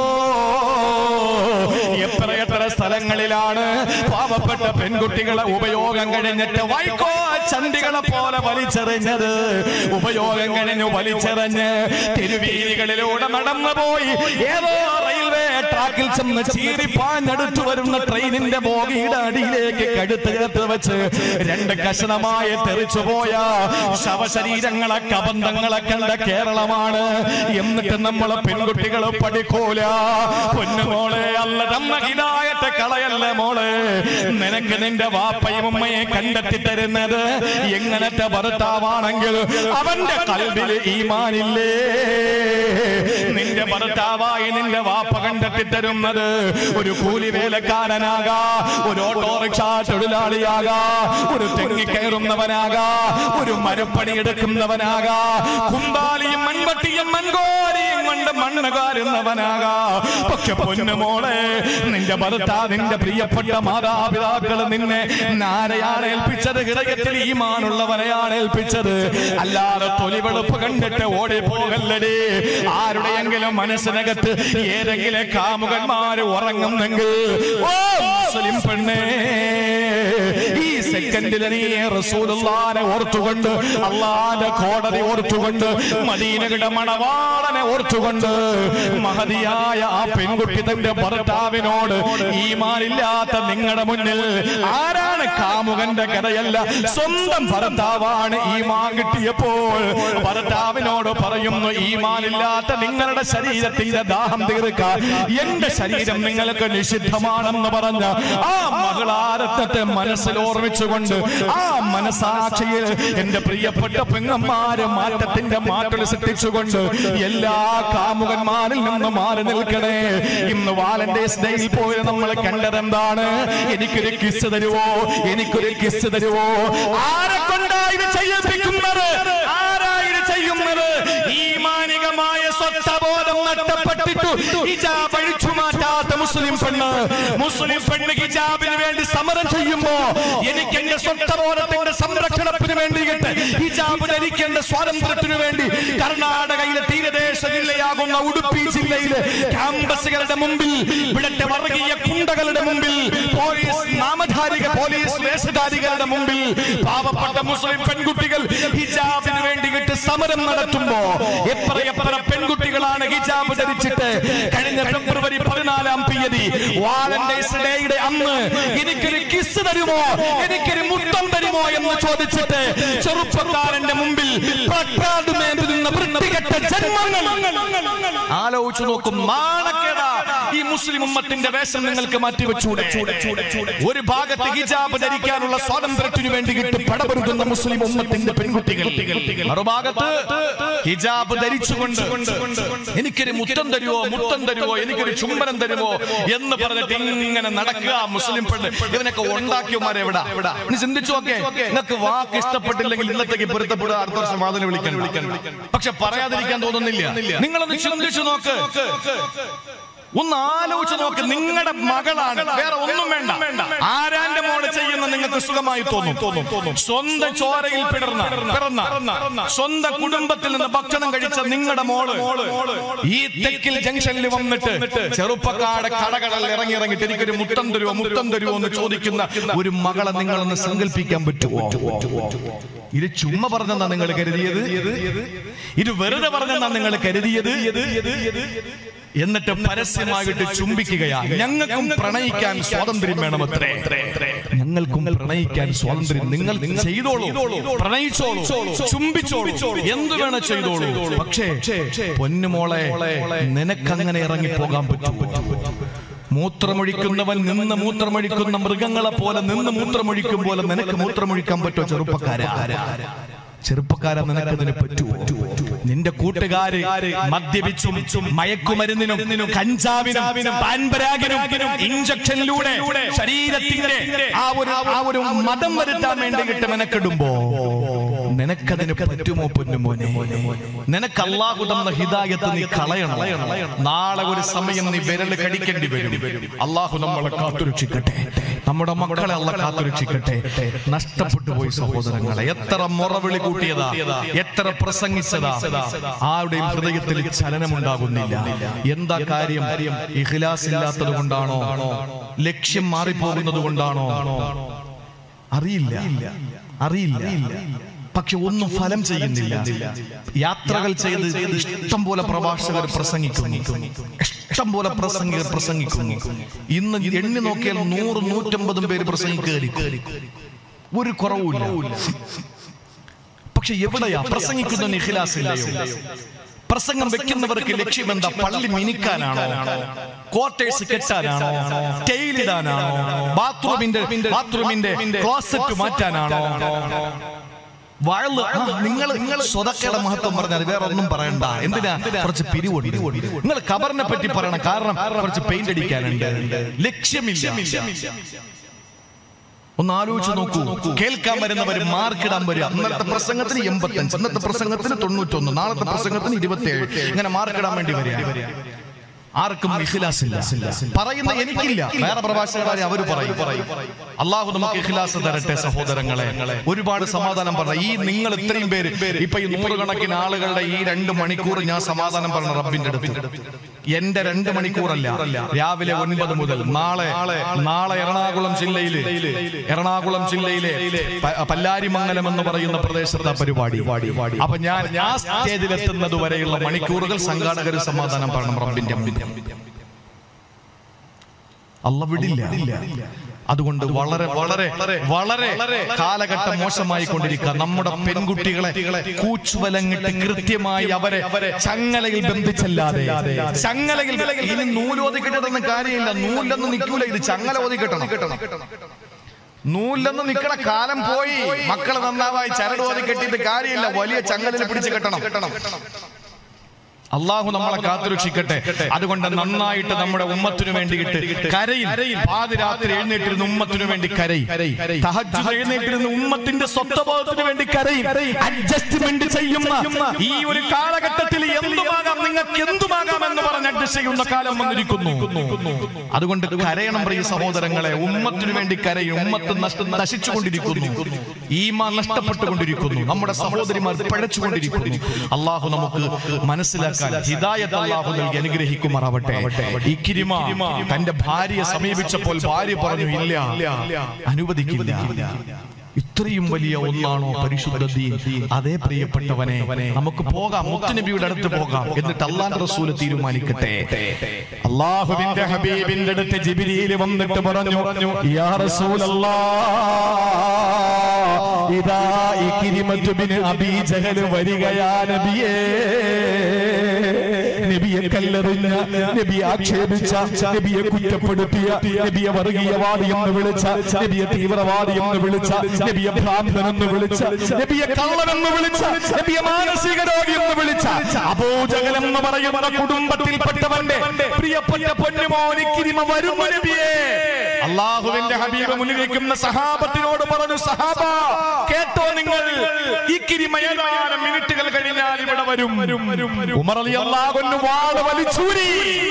Speaker 2: എത്ര എത്ര സ്ഥലങ്ങളിലാണ് പാവപ്പെട്ട പെൺകുട്ടികളെ ഉപയോഗം കഴിഞ്ഞിട്ട് വൈക്കോ ചണ്ടികളെ പോലെ വലിച്ചെറിഞ്ഞത് ഉപയോഗം കഴിഞ്ഞു വലിച്ചെറിഞ്ഞ് തിരുവീതികളിലൂടെ നടന്നു പോയി ഏതോ റെയിൽവേ ട്രാക്കിൽ ചെന്ന് ചീറിപ്പാഞ്ഞെടുത്തു വരുന്ന ട്രെയിനിന്റെ ബോഗിയുടെ അടിയിലേക്ക് കഴുത്ത് ചേർത്ത് വെച്ച് രണ്ട് കഷണമായി തെറിച്ചുപോയ ശവശരീരങ്ങളെ കബന്ധങ്ങളെ കണ്ട കേരളമാണ് എന്നിട്ട് നമ്മളെ പെൺകുട്ടികൾ പഠിക്കൂല പൊന്നുമോളെ അല്ല നമ്മ ഹിതായത്തെ കളയല്ല മോളെ നിനക്ക് നിന്റെ വാപ്പയും ഉമ്മയെ കണ്ടെത്തി തരുന്നത് എങ്ങനത്തെ ഭർത്താവാണെങ്കിൽ അവന്റെ കൽബിൽ ഈമാനില്ലേ നിന്റെ ഭർത്താവായി നിന്റെ വാപ്പ കണ്ടെത്തി തരുന്നത് ഒരു കൂലി വേലക്കാരനാകാ ഒരു ഓട്ടോറിക്ഷ തൊഴിലാളിയാകാ ഒരു തെങ്ങി കയറുന്നവനാകാ ഒരു മരപ്പണി എടുക്കുന്നവനാകാ കുമ്പാലിയും മൺവട്ടിയും മൺകോരിയും കൊണ്ട് മണ്ണ് കാരുന്നവനാകാ പക്ഷെ പൊന്നുമോളെ നിന്റെ ഭർത്താവ് നിന്റെ പ്രിയപ്പെട്ട മാതാപിതാക്കൾ നിന്നെ ആരെയാണ് ഏൽപ്പിച്ചത് ഹൃദയത്തിൽ ഈമാനുള്ളവരെയാണ് ഏൽപ്പിച്ചത് അല്ലാതെ തൊലിവെളുപ്പ് കണ്ടിട്ട് ഓടി പോകല്ലടേ ആരുടെയെങ്കിലും മനസ്സിനകത്ത് ഏതെങ്കിലും കാമുകന്മാര് ഉറങ്ങുന്നെങ്കിൽ ഓ മുസ്ലിം പെണ്ണേ ഈ സെക്കൻഡിൽ നീ റസൂലുള്ളാനെ ഓർത്തുകൊണ്ട് അള്ളാന്റെ കോടതി ഓർത്തുകൊണ്ട് മദീനയുടെ മണവാളനെ ഓർത്തുകൊണ്ട് മഹതിയായ ആ പെൺകുട്ടി തന്റെ ഭർത്താവിനോട് ഈമാനില്ലാത്ത നിങ്ങളുടെ മുന്നിൽ ആരാണ് കാമുകന്റെ കഥയല്ല സ്വന്തം ഭർത്താവാണ് ഈമാൻ കിട്ടിയപ്പോൾ ഭർത്താവിനോട് പറയുന്നു ഈമാനില്ലാത്ത നിങ്ങളുടെ ശരീരത്തിന്റെ ദാഹം തീർക്കാൻ എന്റെ ശരീരം നിങ്ങൾക്ക് നിഷിദ്ധമാണെന്ന് പറഞ്ഞ ആ മകളാരത്തെ മനസ്സിൽ ഓർമ്മിച്ചുകൊണ്ട് ചിന്തിച്ചുകൊണ്ട് ആ മനസാക്ഷിയിൽ എന്റെ പ്രിയപ്പെട്ട പെങ്ങന്മാര് മാറ്റത്തിന്റെ മാറ്റൽ സൃഷ്ടിച്ചുകൊണ്ട് എല്ലാ കാമുകന്മാരിൽ നിന്ന് മാറി നിൽക്കണേ ഇന്ന് വാലന്റൈൻസ് ഡേയിൽ പോയി നമ്മൾ കണ്ടതെന്താണ് എനിക്കൊരു കിസ് തരുവോ എനിക്കൊരു കിസ് തരുവോ ആരെ കൊണ്ടാ ഇത് ചെയ്യിപ്പിക്കുന്നത് ആരാ ഇത് ചെയ്യുന്നത് ഈ മാനികമായ സ്വത്തബോധം നഷ്ടപ്പെട്ടിട്ടു ഹിജാബ് അഴിച്ചു മാറ്റാത്ത മുസ്ലിം പെണ്ണ് മുസ്ലിം പെണ്ണ് ഹിജാബിന് വേണ്ടി സമരം ചെയ്യുമ്പോ എനിക്ക് എന്റെ സ്വത്തബോധത്തിന്റെ സംരക്ഷണത്തിന് വേണ്ടിയിട്ട് ഹിജാബ് ധരിക്കേണ്ട സ്വാതന്ത്ര്യത്തിനു വേണ്ടി കർണാടകയിലെ തീരദേശ ജില്ലയാകുന്ന ഉടുപ്പി ജില്ലയിലെ ക്യാമ്പസുകളുടെ മുമ്പിൽ ഇവിടത്തെ വർഗീയ കുണ്ടകളുടെ മുമ്പിൽ പോലീസ് നാമധാരിക പോലീസ് വേഷധാരികളുടെ മുമ്പിൽ പാവപ്പെട്ട മുസ്ലിം പെൺകുട്ടികൾ ഹിജാബിന് വേണ്ടിയിട്ട് സമരം നടത്തുമ്പോ എത്ര എത്ര പെൺകുട്ടികളാണ് ഹിജാബ് ധരിച്ചിട്ട് കഴിഞ്ഞ ഫെബ്രുവരി പതിനാലാം തീയതി വാലന്റൈൻസ് ഡേയുടെ അന്ന് എനിക്കൊരു കിസ് തരുമോ എനിക്കൊരു മുത്തം തരുമോ എന്ന് ചോദിച്ചിട്ട് ചെറുപ്പക്കാരന്റെ മുമ്പിൽ പ്ലക്കാർഡ് മേന്തി നിന്ന വൃത്തികെട്ട ജന്മങ്ങൾ ആലോചിച്ചു നോക്കും നാണക്കേടാ ഈ മുസ്ലിം ഉമ്മത്തിന്റെ വേഷം നിങ്ങൾക്ക് മാറ്റിവെച്ചൂടെ ഒരു ഭാഗത്ത് ഹിജാബ് ധരിക്കാനുള്ള സ്വാതന്ത്ര്യത്തിനു വേണ്ടി കിട്ടി പടപൊരുതുന്ന മുസ്ലിം ഉമ്മത്തിന്റെ പെൺകുട്ടികൾ മറുഭാഗത്ത് ഹിജാബ് ധരിച്ചുകൊണ്ട് എനിക്കൊരു മുത്തം തരുമോ മുത്തം തരുമോ എനിക്കൊരു ചുംബനം തരുമോ എന്ന് പറഞ്ഞിട്ട് ഇങ്ങനെ നടക്കുക മുസ്ലിം പെണ്ണ് ഇവനൊക്കെ ഉണ്ടാക്കിയമാരെ എവിടാ ഇനി ചിന്തിച്ചു നോക്കെ നിങ്ങൾക്ക് വാക്ക് ഇഷ്ടപ്പെട്ടില്ലെങ്കിൽ ഇന്നത്തേക്ക് പൊരുത്തപ്പെടുക അടുത്ത വർഷം വാതിന് വിളിക്കാൻ വിളിക്കാൻ പക്ഷെ പറയാതിരിക്കാൻ തോന്നുന്നില്ല നിങ്ങളൊന്ന് ചിന്തിച്ചു നോക്ക് ഒന്ന് ആലോചിച്ച് നോക്ക് നിങ്ങളുടെ മകളാണ് വേറെ ഒന്നും വേണ്ട ആരാന്റെ മോള് ചെയ്യുന്ന നിങ്ങൾക്ക് സുഖമായി തോന്നും തോന്നും സ്വന്തം ചോരയിൽ പിടർന്ന പിറന്ന സ്വന്തം കുടുംബത്തിൽ നിന്ന് ഭക്ഷണം കഴിച്ച നിങ്ങളുടെ മോള് ഈ തെക്കിൽ ജംഗ്ഷനിൽ വന്നിട്ട് ചെറുപ്പക്കാട് കടകളിൽ ഇറങ്ങി ഇറങ്ങിട്ട് എനിക്കൊരു മുട്ടം തരുമോ മുട്ടം തരുമോ എന്ന് ചോദിക്കുന്ന ഒരു മകളെ നിങ്ങളൊന്ന് സങ്കല്പിക്കാൻ പറ്റുമോ ഇത് ചുമ്മാ പറഞ്ഞെന്നാ നിങ്ങൾ കരുതിയത് ഇത് വെറുതെ പറഞ്ഞെന്നാ നിങ്ങൾ കരുതിയത് എന്നിട്ട് പരസ്യമായിട്ട് ചുംബിക്കുകയാ ഞങ്ങൾക്കും പ്രണയിക്കാൻ സ്വാതന്ത്ര്യം വേണമത്രേ ഞങ്ങൾക്കും പ്രണയിക്കാൻ സ്വാതന്ത്ര്യം നിങ്ങൾ ചെയ്തോളൂ പ്രണയിച്ചോളൂ ചുംബിച്ചോളൂ എന്ത് വേണം ചെയ്തോളൂ പക്ഷേ പൊന്നുമോളെ നിനക്കങ്ങനെ ഇറങ്ങി പോകാൻ പറ്റുമോ മൂത്രമൊഴിക്കുന്നവൻ നിന്ന് മൂത്രമൊഴിക്കുന്ന മൃഗങ്ങളെ പോലെ നിന്ന് മൂത്രമൊഴിക്കും പോലെ നിനക്ക് മൂത്രമൊഴിക്കാൻ പറ്റുമോ ചെറുപ്പക്കാരാ ചെറുപ്പക്കാരെ നിനക്കതിന് പറ്റുമോ നിന്റെ കൂട്ടുകാര് മദ്യപിച്ചും മയക്കുമരുന്നിനും കഞ്ചാവിനും പാൻപരാഗിനും ഇഞ്ചക്ഷനിലൂടെ ശരീരത്തിന്റെ ആ ഒരു ആ ഒരു മതം വരുത്താൻ വേണ്ടിയിട്ട് മെനക്കെടുമ്പോ നിനക്കതിന് പറ്റുമോ പൊന്നുമോനെ നിനക്ക് അള്ളാഹു തന്ന ഹിദായത്ത് നീ കളയണം നാളെ ഒരു സമയം നീ വിരൽ കടിക്കേണ്ടി വരും അള്ളാഹു നമ്മളെ കാത്തുരക്ഷിക്കട്ടെ നമ്മുടെ മക്കളെ അല്ല കാത്തുരക്ഷിക്കട്ടെ നഷ്ടപ്പെട്ടു പോയി സഹോദരങ്ങളെ എത്ര മുറവിളി കൂട്ടിയതാ എത്ര പ്രസംഗിച്ചതാ ആരുടെയും ഹൃദയത്തിൽ ചലനമുണ്ടാകുന്നില്ല എന്താ കാര്യം ഇഖ്ലാസ് ഇല്ലാത്തത് കൊണ്ടാണോ ലക്ഷ്യം മാറിപ്പോകുന്നത് കൊണ്ടാണോ അറിയില്ല അറിയില്ല പക്ഷെ ഒന്നും ഫലം ചെയ്യുന്നില്ല യാത്രകൾ ചെയ്ത് ഇഷ്ടം പോലെ പ്രഭാഷകർ പ്രസംഗിക്കുന്നു ഇഷ്ടം പോലെ പ്രസംഗികർ പ്രസംഗിക്കുന്നു ഇന്ന് എണ്ണി നോക്കിയാൽ നൂറ് നൂറ്റമ്പതും പേര് പ്രസംഗിക്കുക ഒരു കുറവുമില്ല പക്ഷെ എവിടെയാ പ്രസംഗിക്കുന്ന നിഖിലാസില്ലയോ പ്രസംഗം വെക്കുന്നവർക്ക് ലക്ഷ്യം എന്താ പള്ളി മിനിക്കാനാണോ ക്വാർട്ടേഴ്സ് കെട്ടാനാണോ ടെയിലിടാനാണോ ബാത്റൂമിന്റെ ബാത്റൂമിന്റെ ക്ലോസറ്റ് മാറ്റാനാണോ വഴല് നിങ്ങൾ നിങ്ങൾ സ്വതക്കയുടെ മഹത്വം പറഞ്ഞാൽ വേറെ ഒന്നും പറയണ്ട എന്തിനാ കുറച്ച് പിരിവുണ്ട് നിങ്ങൾ കബറിനെ പറ്റി പറയണം കാരണം കുറച്ച് പെയിന്റ് അടിക്കാനുണ്ട് ലക്ഷ്യമില്ല ഒന്ന് ആലോചിച്ച് നോക്കൂ കേൾക്കാൻ വരുന്നവർ മാർക്കിടാൻ വരിക ഇന്നത്തെ പ്രസംഗത്തിന് എൺപത്തഞ്ച് ഇന്നത്തെ പ്രസംഗത്തിന് തൊണ്ണൂറ്റൊന്ന് നാളത്തെ പ്രസംഗത്തിന് ഇരുപത്തിയേഴ് ഇങ്ങനെ മാർക്കിടാൻ വേണ്ടി വരിക ആർക്കും ഇഖ്ലാസ് ഇല്ല പറയുന്ന എനിക്കില്ല വേറെ പ്രഭാഷകരെ അവർ പറയും അള്ളാഹു നമുക്ക് ഇഖ്ലാസ് തരട്ടെ സഹോദരങ്ങളെ ഒരുപാട് സമാധാനം പറഞ്ഞ ഈ നിങ്ങൾ ഇത്രയും പേര് ഇപ്പൊ ഈ നൂറുകണക്കിന് ആളുകളുടെ ഈ രണ്ട് മണിക്കൂർ ഞാൻ സമാധാനം പറഞ്ഞ റബ്ബിന്റെ അടുത്ത് എന്റെ രണ്ട് മണിക്കൂറല്ല രാവിലെ ഒൻപത് മുതൽ നാളെ നാളെ എറണാകുളം ജില്ലയിലെ എറണാകുളം ജില്ലയിലെ പ- പല്ലാരിമംഗലം എന്ന് പറയുന്ന പ്രദേശത്തെ പരിപാടി അപ്പൊ ഞാൻ ആ സ്റ്റേജിൽ എത്തുന്നത് വരെയുള്ള മണിക്കൂറുകൾ സംഘാടകർ സമാധാനം പറയണം റബ്ബിന്റെ മുമ്പിൽ അല്ല വിടില്ല അതുകൊണ്ട് വളരെ വളരെ വളരെ കാലഘട്ടം മോശമായി കൊണ്ടിരിക്കുക നമ്മുടെ പെൺകുട്ടികളെ കൂച്ചുവലങ്ങിട്ട് കൃത്യമായി അവരെ ചങ്ങലയിൽ ബന്ധിച്ചല്ലാതെ ചങ്ങലയിൽ ഇനി നൂലോതി കിട്ടണമെന്ന് കാര്യമില്ല നൂലൊന്നും നിൽക്കൂല ഇത് ചങ്ങല ഓതി കിട്ടണം
Speaker 1: നൂലെന്ന് നിക്കണ കാലം പോയി മക്കൾ നന്നാവായി ചരട് ഓതി കെട്ടിയിട്ട് കാര്യമില്ല വലിയ ചങ്ങലിൽ പിടിച്ച് കെട്ടണം അള്ളാഹു നമ്മളെ കാത്തുരക്ഷിക്കട്ടെ അതുകൊണ്ട് നന്നായിട്ട് നമ്മുടെ ഉമ്മത്തിനു വേണ്ടിയിട്ട് കരയിൽ പാതിരാത്രി എഴുന്നേറ്റിരുന്ന ഉമ്മത്തിനു വേണ്ടി കരയും തഹജ്ജുദ് എഴുന്നേറ്റിരുന്ന ഉമ്മത്തിന്റെ സ്വത്വബോധത്തിന് വേണ്ടി കരയും അഡ്ജസ്റ്റ്മെന്റ് ചെയ്യുന്ന ഈ ഒരു കാലഘട്ടത്തിൽ എന്തുമാകാം നിങ്ങൾക്ക് എന്തുമാകാം എന്ന് പറഞ്ഞ് അഡ്ജസ്റ്റ് ചെയ്യുന്ന കാലം വന്നിരിക്കുന്നു അതുകൊണ്ട് കരയണം പ്രിയ സഹോദരങ്ങളെ ഉമ്മത്തിനു വേണ്ടി കരയും ഉമ്മത്ത് നഷ്ട നശിച്ചുകൊണ്ടിരിക്കുന്നു ഈമാ നഷ്ടപ്പെട്ടുകൊണ്ടിരിക്കുന്നു നമ്മുടെ സഹോദരിമാർ പഴച്ചുകൊണ്ടിരിക്കുന്നു അള്ളാഹു നമുക്ക് മനസ്സിലാക്കാൻ ഹിദായത്ത് അള്ളാഹു നൽകി അനുഗ്രഹിക്കുമാറാവട്ടെ ഇക്കിരിമ തന്റെ ഭാര്യയെ സമീപിച്ചപ്പോൾ ഭാര്യ പറഞ്ഞു ഇല്ല അനുവദിക്കില്ല ഇത്രയും വലിയ ഒന്നാണോ പരിശുദ്ധ ദീൻ അതേ പ്രിയപ്പെട്ടവനെ നമുക്ക് പോകാം മുത്തുനബിയുടെ അടുത്ത് പോകാം എന്നിട്ട് അള്ളാൻ റസൂല് തീരുമാനിക്കട്ടെ
Speaker 2: അള്ളാഹുവിന്റെ ഹബീബിന്റെ അടുത്ത് ജിബിരിയിൽ വന്നിട്ട് പറഞ്ഞു യാ റസൂലല്ലാ ഇതാ ഇക്രിമത്തു ബിൻ അബീ ജഹൽ വരികയാ നബിയേ നബിയെ കല്ലെറിഞ്ഞ നബിയെ ആക്ഷേപിച്ച നബിയെ കുറ്റപ്പെടുത്തിയ നബിയെ വർഗീയവാദി എന്ന് വിളിച്ച നബിയെ തീവ്രവാദി എന്ന് വിളിച്ച നബിയെ ഭ്രാന്തൻ എന്ന് വിളിച്ച നബിയെ കള്ളനെന്ന് വിളിച്ച നബിയെ മാനസിക രോഗി എന്ന് വിളിച്ച അബൂജഹൽ എന്ന് പറയുന്ന കുടുംബത്തിൽപ്പെട്ടവന്റെ പ്രിയപ്പെട്ട പൊന്നുമോനിക്കിരിമ വരുന്നു നബിയെ അള്ളാഹുവിന്റെ ഹബീബ് മുന്നിലേക്കുന്ന സഹാബത്തിനോട് പറഞ്ഞു സഹാബ കേട്ടോ നിങ്ങൾ ഈ കിരിമ ഏതാനും മിനിറ്റുകൾ കഴിഞ്ഞാൽ ഇവിടെ വരും ഉമർ അലി അള്ളാഹുന്നു വാള് വലിച്ചൂരി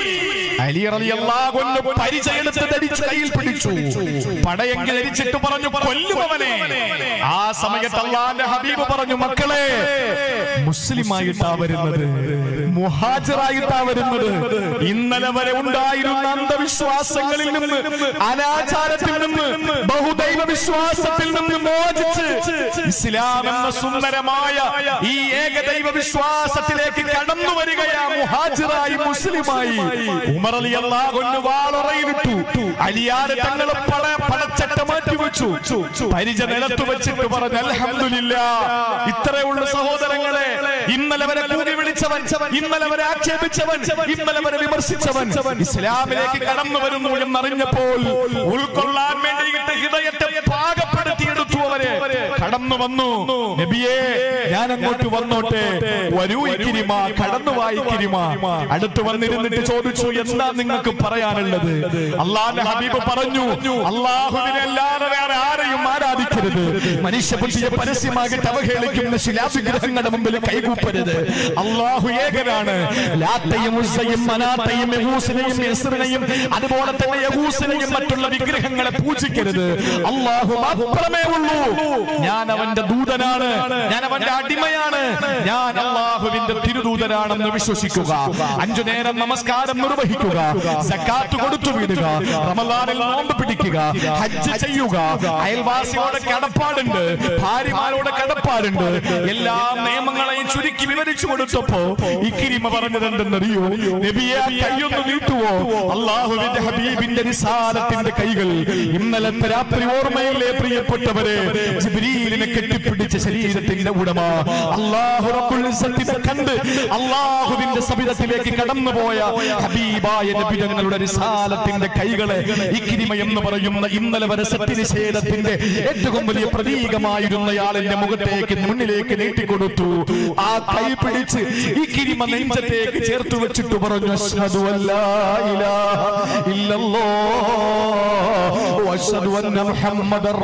Speaker 2: അലി അലി അള്ളാഹുന്നു പരിചയെടുത്ത് ധരിച്ച് കയ്യിൽ പിടിച്ചു പടയെങ്കിൽ ധരിച്ചിട്ട് പറഞ്ഞു കൊല്ലുമവനെ ആ സമയത്ത് അള്ളാന്റെ ഹബീബ് പറഞ്ഞു മക്കളെ മുസ്ലിമായിട്ടാ വരുന്നത് മുഹാജറായിട്ടാ വരുന്നത് ഇന്നലെ വരെ ഉണ്ടായിരുന്ന അന്ധവിശ്വാസങ്ങളിൽ നിന്ന് അനാചാരത്തിൽ നിന്ന് ബഹുദൈവ വിശ്വാസത്തിൽ നിന്ന് മോചിച്ച് ഇസ്ലാം എന്ന സുന്ദരമായ ഈ ഏകദൈവ വിശ്വാസത്തിലേക്ക് കടന്നു വരികയാ മുഹാജിറായി മുസ്ലിമായി ഉമർ അലി അള്ളാഹുന്ന് വാളറയിലിട്ടു അലിയാരെ തങ്ങൾ പട പടച്ചട്ട മാറ്റി വെച്ചു പരിച നിലത്ത് വെച്ചിട്ട് പറഞ്ഞു അൽഹംദുലില്ല ഇത്രയുള്ള സഹോദരങ്ങളെ ഇന്നലെ വരെ കൂടി വിളിച്ചവൻ ഇന്നലെ വരെ ആക്ഷേപിച്ചവൻ ഇന്നലെ വരെ വിമർശിച്ചവൻ ഇസ്ലാമിലേക്ക് കടന്നു വരുന്നു എന്നറിഞ്ഞപ്പോൾ ഉൾക്കൊള്ളാൻ വേണ്ടിയിട്ട് ഹൃദയത്തെ പാകപ്പെടുത്തിയെടുത്തു അവരെ കടന്നു വന്നു നബിയെ ഞാൻ അങ്ങോട്ട് വന്നോട്ടെ വരൂ ഇക്കിരിമ കടന്നു വായിക്കിരിമ അടുത്ത് വന്നിരുന്നിട്ട് ചോദിച്ചു എന്താ നിങ്ങൾക്ക് പറയാനുള്ളത് അള്ളാന്റെ ഹബീബ് പറഞ്ഞു അള്ളാഹുവിനെ അല്ലാതെ വേറെ ആരെയും ആരാധിക്കരുത് മനുഷ്യബുദ്ധിയെ പരസ്യമായിട്ട് അവഹേളിക്കുന്ന ശിലാവിഗ്രഹങ്ങളുടെ മുമ്പിൽ കൈകൂപ്പരുത് അള്ളാഹു ഏകനാണ് ലാത്തയും ഉസ്സയും മനാത്തയും യഹൂസിനെയും യസ്റിനെയും അതുപോലെ തന്നെ യഹൂസിനെയും മറ്റുള്ള വിഗ്രഹങ്ങളെ പൂജിക്കരുത് അള്ളാഹു മാത്രമേ ഉള്ളൂ ഞാൻ അവന്റെ ദൂതനാണ് ഞാൻ അവന്റെ അടിമയാണ് ഞാൻ അള്ളാഹുവിന്റെ തിരുദൂതനാണെന്ന് വിശ്വസിക്കുക അഞ്ചു നേരം നമസ്കാരം നിർവഹിക്കുക സക്കാത്ത് കൊടുത്തു വിടുക റമദാനിൽ നോമ്പ് പിടിക്കുക ഹജ്ജ് ചെയ്യുക അയൽവാസിയോട് കടപ്പാടുണ്ട് ഭാര്യമാരോട് കടപ്പാടുണ്ട് എല്ലാ നിയമങ്ങളെയും ചുരുക്കി വിവരിച്ചു കൊടുത്തപ്പോ ഇക്കിരിമ പറഞ്ഞത് എന്തെന്നറിയോ നബിയെ ആ കൈയൊന്ന് നീട്ടുവോ അള്ളാഹുവിന്റെ ഹബീബിന്റെ നിസാരത്തിന്റെ കൈകൾ ഇന്നലത്തെ രാത്രി ഓർമ്മയില്ലേ പ്രിയപ്പെട്ടവരെ ജിബ്രീലിനെ കെട്ടിപ്പിടിച്ച ശരീരത്തിന്റെ ഉടമ അള്ളാഹു റബ്ബുൽ ഇസ്സത്തിനെ കണ്ട് അള്ളാഹുവിന്റെ സബിതത്തിലേക്ക് കടന്നുപോയ ഹബീബായ നബി തങ്ങളുടെ റിസാലത്തിന്റെ കൈകളെ ഇക്കിരിമ എന്ന് പറയുന്ന ഇന്നലെ വരെ സത്യനിഷേധത്തിന്റെ ഏറ്റവും വലിയ പ്രതീകമായിരുന്നയാളിന്റെ മുഖത്തേക്ക് മുന്നിലേക്ക് നീട്ടിക്കൊടുത്തു ആ കൈ പിടിച്ച് ഇക്കിരിമ നെഞ്ചത്തേക്ക് ചേർത്ത് വെച്ചിട്ട് പറഞ്ഞു അഷ്ഹദു അല്ലാ ഇലാഹ ഇല്ലല്ലാഹ് വഅഷ്ഹദു അന്ന മുഹമ്മദർ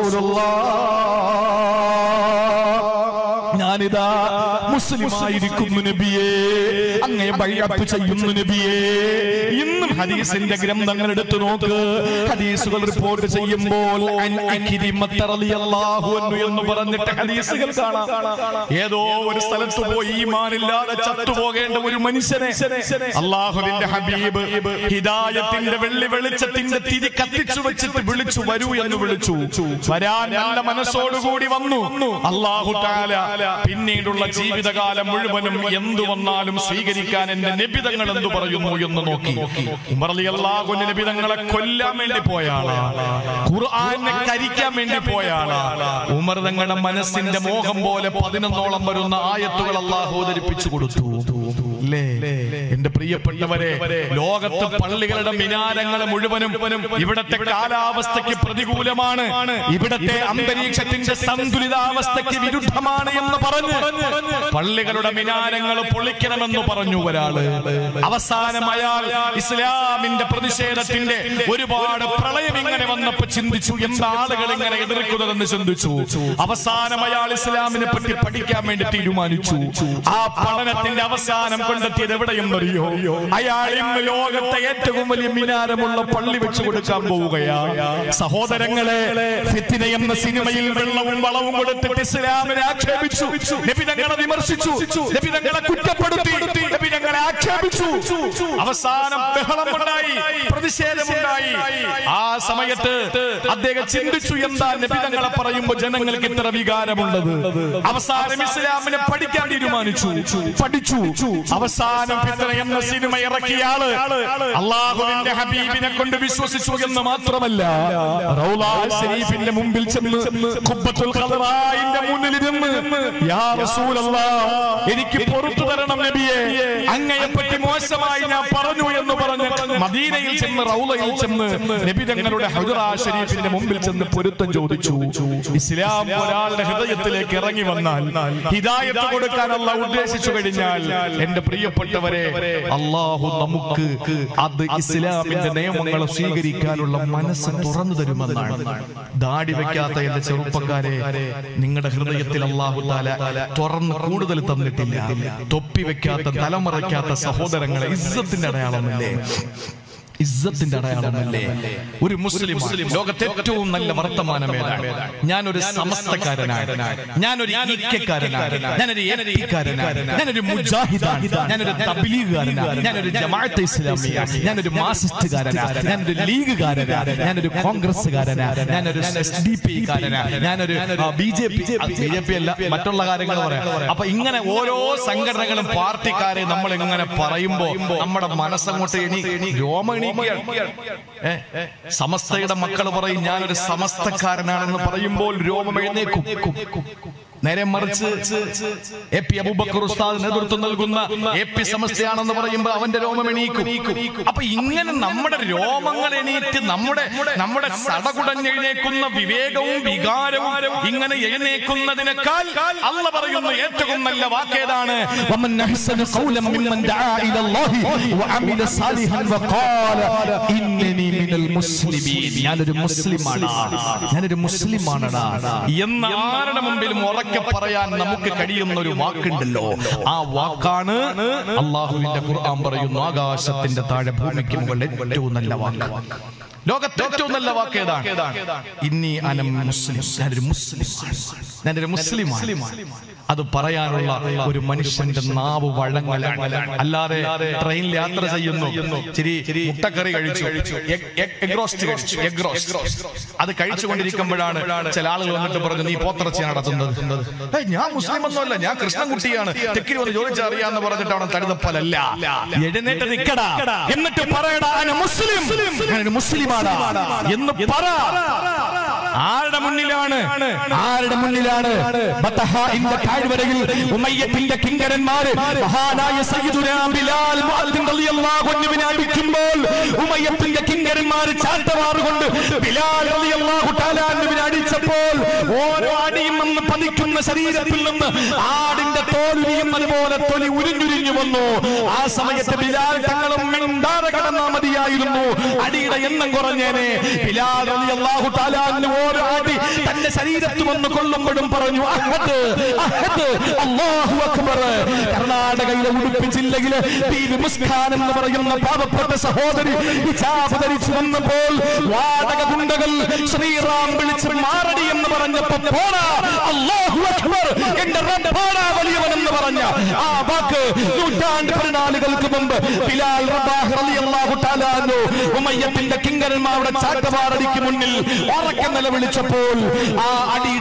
Speaker 2: റസൂലുള്ളാഹ് ഞാനിതാ മുസ്ലിമായിരിക്കുന്നു നബിയേ അങ്ങേ ബൈഅത്ത് ചെയ്യുന്നു നബിയേ ഇന്നും ഹദീസിന്റെ ഗ്രന്ഥങ്ങൾ എടുത്തു നോക്ക് ഹദീസുകൾ റിപ്പോർട്ട് ചെയ്യുമ്പോൾ അൻ അക്രിമത്ത് റളിയല്ലാഹു അൻഹു എന്ന് പറഞ്ഞിട്ട് ഹദീസുകൾ കാണാം ഏതോ ഒരു സ്ഥലത്ത് പോയി ഈമാനില്ലാതെ ചത്തുപോകേണ്ട ഒരു മനുഷ്യനെ അള്ളാഹുവിന്റെ ഹബീബ് ഹിദായത്തിന്റെ വെള്ളി വെളിച്ചത്തിന്റെ തിരി കത്തിച്ചു വെച്ചിട്ട് വിളിച്ചു വരൂ എന്ന് വിളിച്ചു വരാൻ നല്ല മനസ്സോടുകൂടി വന്നു അള്ളാഹു താല പിന്നീടുള്ള ജീവിതകാലം മുഴുവനും എന്തു വന്നാലും സ്വീകരിക്കാൻ എന്റെ നിബിതങ്ങൾ എന്തു പറയുന്നു എന്ന് നോക്കി ഉമർ അലി അള്ളാഹു നിബിതങ്ങളെ കൊല്ലാൻ വേണ്ടി പോയാണ് ഖുർആനെ കരിക്കാൻ വേണ്ടി പോയാണ് ഉമർ തങ്ങളുടെ മനസ്സിന്റെ മോഹം പോലെ പതിനൊന്നോളം വരുന്ന ആയത്തുകൾ അള്ളാഹു അവതരിപ്പിച്ചു കൊടുത്തു അല്ലേ എന്റെ പ്രിയപ്പെട്ടവരെ ലോകത്ത് പള്ളികളുടെ മിനാരങ്ങൾ മുഴുവനും ഇവിടത്തെ കാലാവസ്ഥയ്ക്ക് പ്രതികൂലമാണ് ഇവിടത്തെ അന്തരീക്ഷത്തിന്റെ സന്തുലിതാവസ്ഥയ്ക്ക് വിരുദ്ധമാണ് എന്ന് പറഞ്ഞ് പള്ളികളുടെ മിനാരങ്ങൾ പൊളിക്കണമെന്ന് പറഞ്ഞു ഒരാള് അവസാനം അയാൾ ഇസ്ലാമിന്റെ പ്രതിഷേധത്തിന്റെ ഒരുപാട് പ്രളയം ഇങ്ങനെ വന്നപ്പോ ചിന്തിച്ചു എന്താ ആളുകൾ ഇങ്ങനെ എതിർക്കുന്നതെന്ന് ചിന്തിച്ചു അവസാനം അയാൾ ഇസ്ലാമിനെ പറ്റി പഠിക്കാൻ വേണ്ടി തീരുമാനിച്ചു ആ പഠനത്തിന്റെ അവസാനം കൊണ്ടെത്തിയത് എവിടെയെന്നറിയോ അയാൾ ഇന്ന് ലോകത്തെ ഏറ്റവും വലിയ മിനാരമുള്ള പള്ളി വെച്ചു കൊടുക്കാൻ പോവുകയാ സഹോദരങ്ങളെ ഫിത്തിന എന്ന സിനിമയിൽ വെള്ളവും വളവും കൊടുത്തിട്ട് ഇസ്ലാമിനെ ആക്ഷേപിച്ചു നബി തങ്ങളെ വിമർശിച്ചു നബി തങ്ങളെ കുറ്റപ്പെടുത്തി നബി തങ്ങളെ ആക്ഷേപിച്ചു അവസാനം ബഹളമുണ്ടായി പ്രതിഷേധമുണ്ടായി ആ സമയത്ത് അദ്ദേഹം ചിന്തിച്ചു എന്താ നബി തങ്ങളെ പറയുമ്പോ ജനങ്ങൾക്ക് ഇത്ര വികാരമുള്ളത് അവസാനം ഇസ്ലാമിനെ പഠിക്കാൻ തീരുമാനിച്ചു പഠിച്ചു അവസാനം ഫിത്ന എന്ന സിനിമ ഇറക്കിയ ആള് അള്ളാഹുവിന്റെ ഹബീബിനെ കൊണ്ട് വിശ്വസിച്ചു എന്ന് മാത്രമല്ല റൗലാ ഷരീഫിന്റെ മുമ്പിൽ ചെന്ന് ഖുബ്ബത്തുൽ ഖദറായിന്റെ മുന്നിൽ ഇരുന്ന് യാ റസൂലല്ലാഹ് എനിക്ക് പുറത്തു തരണം നബിയെ അങ്ങയെ പറ്റി മോശമായി ഞാൻ പറഞ്ഞു എന്ന് പറഞ്ഞ് മദീനയിൽ ചെന്ന് റൗലയിൽ ചെന്ന് നബി തങ്ങളുടെ ഹുജറാ ഷരീഫിന്റെ മുമ്പിൽ ചെന്ന് പൊരുത്തം ചോദിച്ചു ഇസ്ലാം ഒരാളുടെ ഹൃദയത്തിലേക്ക് ഇറങ്ങി വന്നാൽ ഹിദായത്ത് കൊടുക്കാൻ അല്ല ഉദ്ദേശിച്ചു കഴിഞ്ഞാൽ എന്റെ പ്രിയപ്പെട്ടവരെ അള്ളാഹു നമുക്ക് അത് ഇസ്ലാമിന്റെ നിയമങ്ങളെ സ്വീകരിക്കാനുള്ള മനസ്സ് തുറന്നു തരുമെന്നാണ് ദാടി വെക്കാത്ത എന്റെ ചെറുപ്പക്കാരെ നിങ്ങളുടെ ഹൃദയത്തിൽ അള്ളാഹു താല തുറന്ന് കൂടുതൽ തന്നിട്ടില്ല തൊപ്പി വെക്കാത്ത തലമറയ്ക്കാത്ത സഹോദരങ്ങളെ ഇസ്സത്തിന്റെ അടയാളമല്ലേ ഇസ്സത്തിന്റെ അടയാളമല്ലേ ഒരു മുസ്ലിം ലോകത്തെ ഏറ്റവും നല്ല വർത്തമാനം ഏതാണ് ഞാനൊരു സമസ്തക്കാരനാണ് ഞാനൊരു ഈക്കക്കാരനാണ് ഞാനൊരു ഏനരിക്കാരനാണ് ഞാനൊരു മുജാഹിദാണ് ഞാനൊരു തബ്ലീഗുകാരനാണ് ഞാനൊരു ജമാഅത്തെ ഇസ്ലാമിയ ഞാനൊരു മാസിസ്റ്റുകാരനാണ് ഞാനൊരു ലീഗുകാരനാണ് ഞാനൊരു കോൺഗ്രസ്സുകാരനാണ് ഞാനൊരു എസ് ഡി പി കാരനാണ് ഞാനൊരു B J P B J P അല്ല മറ്റുള്ള കാര്യങ്ങൾ പറയാം അപ്പൊ ഇങ്ങനെ ഓരോ സംഘടനകളും പാർട്ടിക്കാരെ നമ്മൾ ഇങ്ങനെ പറയുമ്പോ നമ്മുടെ മനസ്സങ്ങോട്ട് എണി രോമ എണീക്കുകയാണ് ഏ, സമസ്തയുടെ മക്കൾ പറയും ഞാനൊരു സമസ്തക്കാരനാണെന്ന് പറയുമ്പോൾ രോമം എഴുന്നേക്കും നേരെ മറിച്ച് എ പി അബൂബക്കർ ഉസ്താദ് നേതൃത്വം നൽകുന്ന എ പി സമസ്തയാണെന്ന് പറയുമ്പോൾ അവന്റെ രോമം എണീക്കും അപ്പൊ ഇങ്ങനെ നമ്മുടെ രോമങ്ങൾ എണീറ്റ് നമ്മുടെ നമ്മുടെ സടകുടഞ്ഞെഴുന്നേക്കുന്ന വിവേകവും വികാരവും ഇങ്ങനെ എഴുന്നേക്കുന്നതിനേക്കാൾ അല്ല പറയുന്ന ഏറ്റവും നല്ല വാക്കേതാണ്
Speaker 3: ومن أحسن قولا ممن دعا إلى الله وعمل صالحا وقال إنني من المسلمين
Speaker 2: ഞാനൊരു മുസ്ലിമാണ് ഞാനൊരു മുസ്ലിമാണടാ എന്ന് ആരുടെ മുമ്പിലും ഉറക്കെ പറയാൻ നമുക്ക് കഴിയുന്ന ഒരു വാക്കുണ്ടല്ലോ ആ വാക്കാണ് അള്ളാഹുവിന്റെ ഖുർആൻ പറയുന്നു ആകാശത്തിന്റെ താഴെ ഭൂമിക്ക് മുകളിൽ ഏറ്റവും നല്ല വാക്ക് ലോകത്തെ ഏറ്റവും നല്ല വാക്ക് ഏതാണ് ഇന്നി അനം മുസ്ലിം ഞാനൊരു മുസ്ലിം ഞാനൊരു മുസ്ലിമാണ് അത് പറയാനുള്ള ഒരു മനുഷ്യന്റെ നാവ് വഴങ്ങലാണ് അല്ലാതെ ട്രെയിനിൽ യാത്ര ചെയ്യുന്നു ശരി മുട്ടക്കറി കഴിച്ചു എഗ്- എഗ്- എഗ് റോസ്റ്റ് കഴിച്ചു എഗ് റോസ്റ്റ് അത് കഴിച്ചുകൊണ്ടിരിക്കുമ്പോഴാണ് ചില ആളുകൾ വന്നിട്ട് പറഞ്ഞു നീ പോത്തിറച്ചിയാണ് നടത്തുന്നത് ഏയ് ഞാൻ മുസ്ലിം ഒന്നുമല്ല ഞാൻ കൃഷ്ണൻകുട്ടിയാണ് തെക്കിരി വന്ന് ചോദിച്ചറിയാന്ന് പറഞ്ഞിട്ട് അവിടെ തഴുതപ്പലല്ല എഴുന്നേറ്റ് നിക്കടാ എന്നിട്ട് പറയടാ "അന മുസ്ലിം ഞാനൊരു മുസ്ലിമാണ് എന്ന് പറ ആരുടെ മുന്നിലാണ്
Speaker 3: ആരുടെ മുന്നിലാണ് ബത്തഹാഇന്റെ താഴ്വരയിൽ ഉമയ്യത്തിന്റെ കിങ്കരന്മാര് മഹാനായ സയ്യിദുനാ ബിലാൽ മുഅദ്ദിൻ റളിയല്ലാഹു അൻഹുവിനെ അടിക്കുമ്പോൾ ഉമയ്യത്തിന്റെ കിങ്കരന്മാര് ചാട്ടവാറുകൊണ്ട് ബിലാൽ റളിയല്ലാഹു തആല അൻഹുവിനെ അടിച്ചപ്പോൾ ഓരോ അടിയും വന്ന് പതിക്കുന്ന ശരീരത്തിൽ നിന്ന് ആടിന്റെ തോലുരിയും അതുപോലെ തൊലി ഉരിഞ്ഞുരിഞ്ഞു വന്നു ആ സമയത്ത് ബിലാൽ തങ്ങളും മിണ്ടാതെ കടന്നാ മതിയായിരുന്നു അടിയുടെ എണ്ണം കുറഞ്ഞേനെ ബിലാൽ റളിയല്ലാഹു തആല അൻഹു ഓരോ അടി തന്റെ ശരീരത്ത് വന്ന് കൊള്ളുമ്പോഴും പറഞ്ഞു അഹദ് അഹദ് അല്ലാഹു അക്ബർ കർണാടകയിലെ ഉടുപ്പി ജില്ലയിലെ പീര് മുസ്കാൻ എന്ന് പറയുന്ന പാവപ്പെട്ട സഹോദരി ഹിജാബ് ധരിച്ചു വന്നപ്പോൾ വാടക ഗുണ്ടകൾ ശ്രീറാം വിളിച്ച് മാറടി എന്ന് പറഞ്ഞപ്പോ പോടാ അല്ലാഹു അക്ബർ എന്റെ റബ്ബാണ് വലിയവൻ എന്ന് പറഞ്ഞ ആ വാക്ക് നൂറ്റാണ്ട് പതിനാലുകൾക്ക് മുമ്പ് ബിലാൽ റബാഹ് റളിയല്ലാഹു തആല അൻഹു ഉമയ്യത്തിന്റെ കിങ്കരന്മാരുടെ ചാട്ടവാറടിക്ക് മുന്നിൽ ഉറക്കെ നിലവിളിച്ചപ്പോൾ ആ അടിയുടെ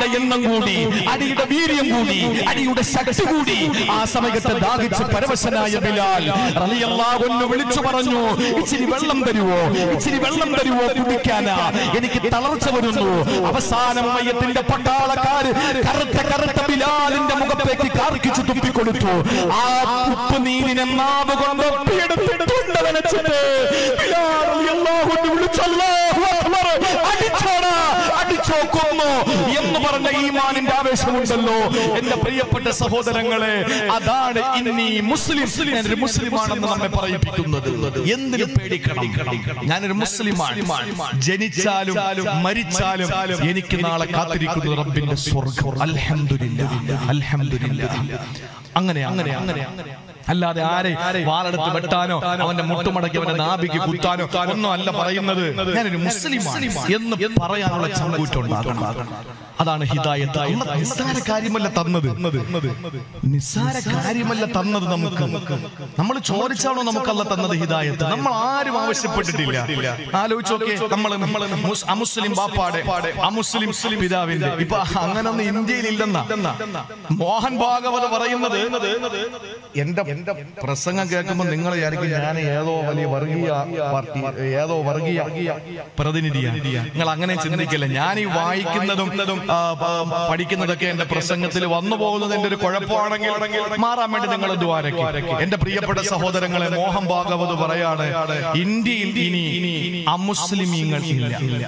Speaker 3: അടിയുടെ എണ്ണം കൂടി അടിയുടെ വീര്യം കൂടി അടിയുടെ ശക്തി കൂടി ആ സമയത്ത് ദാഹിച്ച് പരവശനായ ബിലാൽ റളിയല്ലാഹു അൻഹു വിളിച്ചു പറഞ്ഞു ഇച്ചിരി വെള്ളം തരുവോ ഇച്ചിരി വെള്ളം തരുവോ കുടിക്കാനാ എനിക്ക് തളർച്ച വരുന്നു അവസാനം മയ്യത്തിന്റെ പട്ടാളക്കാര് കറുത്ത കറുത്ത ബിലാലിന്റെ മുഖത്തേക്ക് കാർക്കിച്ചു തുപ്പിക്കൊടുത്തു ആ ഉപ്പ് നീരിനെ നാവ് കൊണ്ട് ഒപ്പിയെടുത്തിട്ട് തൊണ്ട നനച്ചിട്ട് ബിലാൽ റളിയല്ലാഹു അൻഹു വിളിച്ചു അല്ലാഹു അക്ബർ അടിച്ചോടാ അടിച്ചോ കൊന്നു എന്ന് പറഞ്ഞ ഈമാനിന്റെ ആവേശമുണ്ടല്ലോ എന്റെ പ്രിയപ്പെട്ട സഹോദരങ്ങളെ അതാണ് ഇനി മുസ്ലിം ഞാനൊരു മുസ്ലിമാണെന്ന് നമ്മെ പറയിപ്പിക്കുന്നത്
Speaker 1: എന്തിനു പേടിക്കണം ഞാനൊരു മുസ്ലിമാണ് ജനിച്ചാലും മരിച്ചാലും എനിക്ക് നാളെ കാത്തിരിക്കുന്നത് റബ്ബിന്റെ സ്വർഗം അൽഹംദുലില്ലാ അൽഹംദുലില്ലാ അങ്ങനെ അങ്ങനെ അങ്ങനെ അല്ലാതെ ആരെ വാളെടുത്ത് വെട്ടാനോ അവന്റെ മുട്ടുമടക്കി അവന്റെ നാഭിക്ക് കുത്താനോ ഒന്നും അല്ല പറയുന്നത് ഞാനൊരു മുസ്ലിമാണ് എന്ന് പറയാനുള്ള ചങ്കൂറ്റുണ്ടാകണം അതാണ് ഹിദായത്ത് അള്ള നിസ്സാര കാര്യമല്ല തന്നത് നിസ്സാര കാര്യമല്ല തന്നത് നമുക്ക് നമ്മൾ ചോദിച്ചാണോ നമുക്കല്ല തന്നത് ഹിദായത്ത് നമ്മൾ ആരും ആവശ്യപ്പെട്ടിട്ടില്ല ആലോചിച്ചോക്കെ നമ്മൾ നമ്മൾ അമുസ്ലിം ബാപ്പാടെ അമുസ്ലിം പിതാവിന്റെ ഇപ്പൊ അങ്ങനൊന്നും ഇന്ത്യയിൽ ഇല്ലെന്ന മോഹൻ ഭാഗവത് പറയുന്നത് എന്റെ എന്റെ പ്രസംഗം കേൾക്കുമ്പോൾ നിങ്ങൾ വിചാരിക്കും ഞാൻ ഏതോ വലിയ വർഗീയ പാർട്ടി ഏതോ വർഗീയ പ്രതിനിധിയാണ് നിങ്ങൾ അങ്ങനെ ചിന്തിക്കില്ല ഞാൻ ഈ വായിക്കുന്നതും ആ, പ- പഠിക്കുന്നതൊക്കെ എന്റെ പ്രസംഗത്തിൽ വന്നു പോകുന്നത് എന്റെ ഒരു കുഴപ്പമാണെങ്കിൽ മാറാൻ വേണ്ടി നിങ്ങൾ ദ്വാരക്ക് എന്റെ പ്രിയപ്പെട്ട സഹോദരങ്ങളെ മോഹൻ ഭാഗവത് പറയാണ് ഇന്ത്യയിൽ ഇനി അമുസ്ലിമീങ്ങൾ ഇല്ല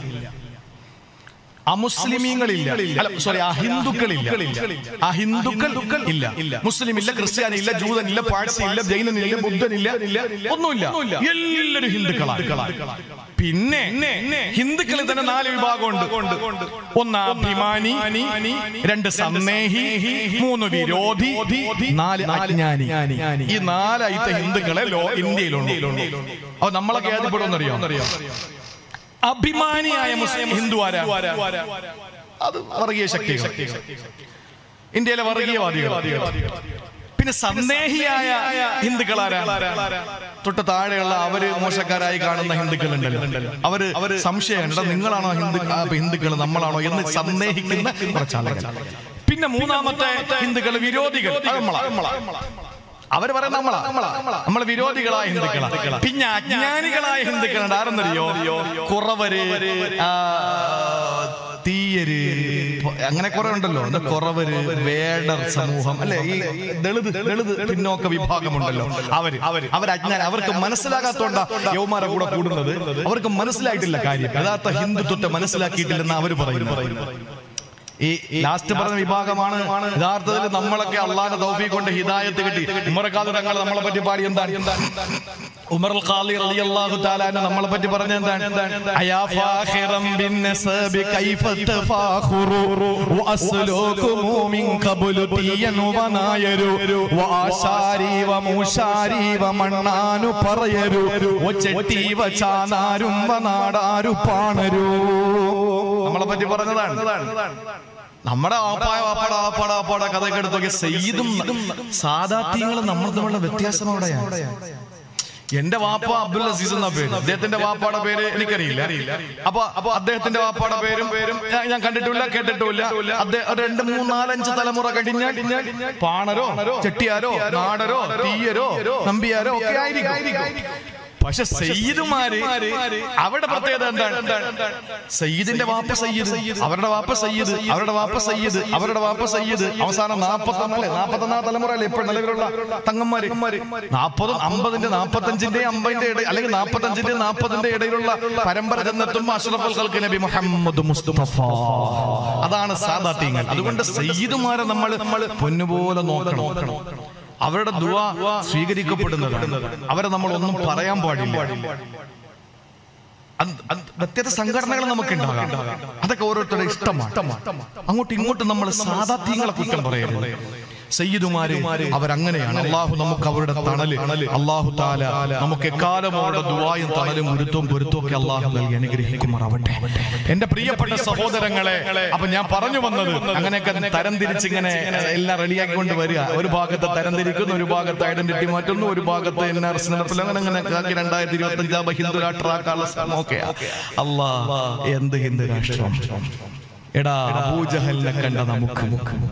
Speaker 1: അമുസ്ലിമീങ്ങളില്ല അല്ല സോറി അഹിന്ദുക്കളില്ല അഹിന്ദുക്കൾ ഇല്ല മുസ്ലിം ഇല്ല ക്രിസ്ത്യാനി ഇല്ല ജൂതൻ ഇല്ല പാഴ്സി ഇല്ല ജൈനൻ ഇല്ല ബുദ്ധൻ ഇല്ല ഒന്നുമില്ല എല്ലാവരും ഹിന്ദുക്കളാണ് പിന്നെ ഹിന്ദുക്കളിൽ തന്നെ നാല് വിഭാഗമുണ്ട് ഒന്ന് അഭിമാനി രണ്ട് സന്ദേഹി മൂന്ന് വിരോധി നാല് അജ്ഞാനി ഈ നാലായിട്ട് ഹിന്ദുക്കളെ ലോ ഇന്ത്യയിലുണ്ട് അപ്പൊ നമ്മളൊക്കെ ഏതിപ്പെടുമെന്നറിയാം അഭിമാനിയായ മുസ്ലിം ഹിന്ദു ആരാ അത് വർഗീയ ശക്തി ഇന്ത്യയിലെ വർഗീയവാദികൾ പിന്നെ സന്ദേഹിയായ ഹിന്ദുക്കളാരാ തൊട്ട് താഴെയുള്ള അവര് മോശക്കാരായി കാണുന്ന ഹിന്ദുക്കളുണ്ടല്ലോ അവര് അവര് സംശയമുണ്ട് നിങ്ങളാണോ ഹിന്ദു ആ, ഹിന്ദുക്കൾ നമ്മളാണോ എന്ന് സന്ദേഹിക്കുന്ന കുറച്ചാളുകൾ പിന്നെ മൂന്നാമത്തെ ഹിന്ദുക്കൾ വിരോധികൾ അത് നമ്മളാ അവര് പറയുന്ന നമ്മളാ നമ്മൾ വിരോധികളായ ഹിന്ദുക്കളാ പിന്നെ അജ്ഞാനികളായ ഹിന്ദുക്കളുണ്ട് ആരെന്നറിയോ കുറവര് ആ, തീയര് അങ്ങനെ കുറെ ഉണ്ടല്ലോ എന്താ കുറവര് വേടർ സമൂഹം അല്ലെ ഈ ദളിത് ദളിത് പിന്നോക്ക വിഭാഗമുണ്ടല്ലോ അവര് അവര് അവർ അജ്ഞാന അവർക്ക് മനസ്സിലാകാത്തോണ്ട യൗമാരെ കൂടെ കൂടുന്നത് അവർക്ക് മനസ്സിലായിട്ടില്ല കാര്യം യഥാർത്ഥ ഹിന്ദുത്വത്തെ മനസ്സിലാക്കിയിട്ടില്ലെന്ന് അവര് പറയുന്നു ഈ ലാസ്റ്റ് പറഞ്ഞ വിഭാഗമാണ് യഥാർത്ഥത്തിൽ നമ്മളൊക്കെ അള്ളാന്റെ തൗഫീഖ് കൊണ്ട് ഹിദായത്ത് കിട്ടി ഉമർഖാദ് തങ്ങൾ നമ്മളെ പറ്റി പാടി എന്താണ് ഉമർ ഖാലി റളിയല്ലാഹു തആല അൻഹു നമ്മളെ പറ്റി പറഞ്ഞ എന്താണ് അയാ ഫാഖിറം ബിന്നസബി കൈഫ തഫാഖുറു വഅസ്ലുകും മിൻ ഖബ്ലു തിയൻ വനായരു വആശാരി വമൂശാരി വമണ്ണാനു പറയരു ഒച്ചട്ടി വചാനാരും വനാടാരു പാണരു നമ്മളെ പറ്റി പറഞ്ഞതാണ് നമ്മുടെ ആപ്പായ വാപ്പാട ആപ്പാട ആപ്പാട കഥയൊക്കെ എടുത്ത് നോക്കിയ സെയ്തും സാധാത്യങ്ങളും നമ്മൾ തമ്മിലുള്ള വ്യത്യാസം അവിടെയാണ് എന്റെ വാപ്പ അബ്ദുൽ അസീസ് എന്ന പേര് അദ്ദേഹത്തിന്റെ വാപ്പാടെ പേര് എനിക്കറിയില്ല അപ്പൊ അപ്പൊ അദ്ദേഹത്തിന്റെ വാപ്പാടെ പേരും പേരും ഞാൻ- ഞാൻ കണ്ടിട്ടില്ല കേട്ടിട്ടില്ല അദ്ദേഹം ഒരു രണ്ട് മൂന്ന് നാലഞ്ച് തലമുറ കഴിഞ്ഞാൽ പാണരോ ചെട്ടിയാരോ നാടരോ തീയരോ നമ്പിയാരോ ഒക്കെ ആയിരിക്കും പക്ഷെ സയ്യിദുമാര് അവരുടെ പ്രത്യേകത എന്താണ് സയ്യിദിന്റെ വാപ്പ സയ്യിദ് അവരുടെ വാപ്പ സയ്യിദ് അവരുടെ വാപ്പ സയ്യിദ് അവരുടെ വാപ്പ സയ്യിദ് അവസാനം നാപ്പത്തൊന്നല്ലേ നാപ്പത്തൊന്നാം തലമുറയല്ലേ ഇപ്പോൾ നിലവിലുള്ള തങ്ങന്മാര് നാപ്പതും അമ്പതിന്റെ നാപ്പത്തഞ്ചിന്റെ അമ്പതിന്റെ ഇടയിൽ അല്ലെങ്കിൽ നാപ്പത്തഞ്ചിന്റെ നാപ്പതിന്റെ ഇടയിലുള്ള പരമ്പര ചെന്നെത്തുമ്പോ അഷ്റഫുൽ ഖൽക്ക് നബി മുഹമ്മദ് മുസ്തഫ അതാണ് സാദാത്യങ്ങൾ അതുകൊണ്ട് സയ്യിദുമാരെ നമ്മൾ നമ്മൾ പൊന്നുപോലെ നോക്കണം അവരുടെ ദുവ സ്വീകരിക്കപ്പെടുന്നതാണ് അവരെ നമ്മൾ ഒന്നും പറയാൻ പാടില്ല അത് അത് വ്യത്യസ്ത സംഘടനകൾ നമുക്ക് ഉണ്ടാകാം അതൊക്കെ ഓരോരുത്തരുടെ ഇഷ്ടമാണ് അങ്ങോട്ടും ഇങ്ങോട്ടും നമ്മൾ സാധാത്യങ്ങളെ കുറ്റം പറയരുത് സയ്യിദുമാര് അവരങ്ങനെയാണ് അള്ളാഹു നമുക്ക് അവരുടെ തണല് അള്ളാഹു താല നമുക്ക് എക്കാലം അവരുടെ ദുവായും തണലും ഗുരുത്വവും പൊരുത്തവും ഒക്കെ അള്ളാഹു നൽകി അനുഗ്രഹിക്കുമാറാവട്ടെ എന്റെ പ്രിയപ്പെട്ട സഹോദരങ്ങളെ അപ്പൊ ഞാൻ പറഞ്ഞു വന്നത് അങ്ങനെയൊക്കെ തരം തിരിച്ചിങ്ങനെ എല്ലാം റെഡിയാക്കിക്കൊണ്ട് വരിക ഒരു ഭാഗത്ത് തരം തിരിക്കുന്നു ഒരു ഭാഗത്ത് ഐഡന്റിറ്റി മാറ്റുന്നു ഒരു ഭാഗത്ത് എൻ ആർ എസ് നടപ്പിൽ അങ്ങനെ അങ്ങനെ ആക്കി രണ്ടായിരത്തി ഇരുപത്തി അഞ്ചാം ഹിന്ദു രാഷ്ട്രാക്കാനുള്ള ശ്രമമൊക്കെ അല്ലാ എന്ത് ഹിന്ദു രാഷ്ട്രം എടാ അബൂജഹലിനെ കണ്ട നമുക്ക്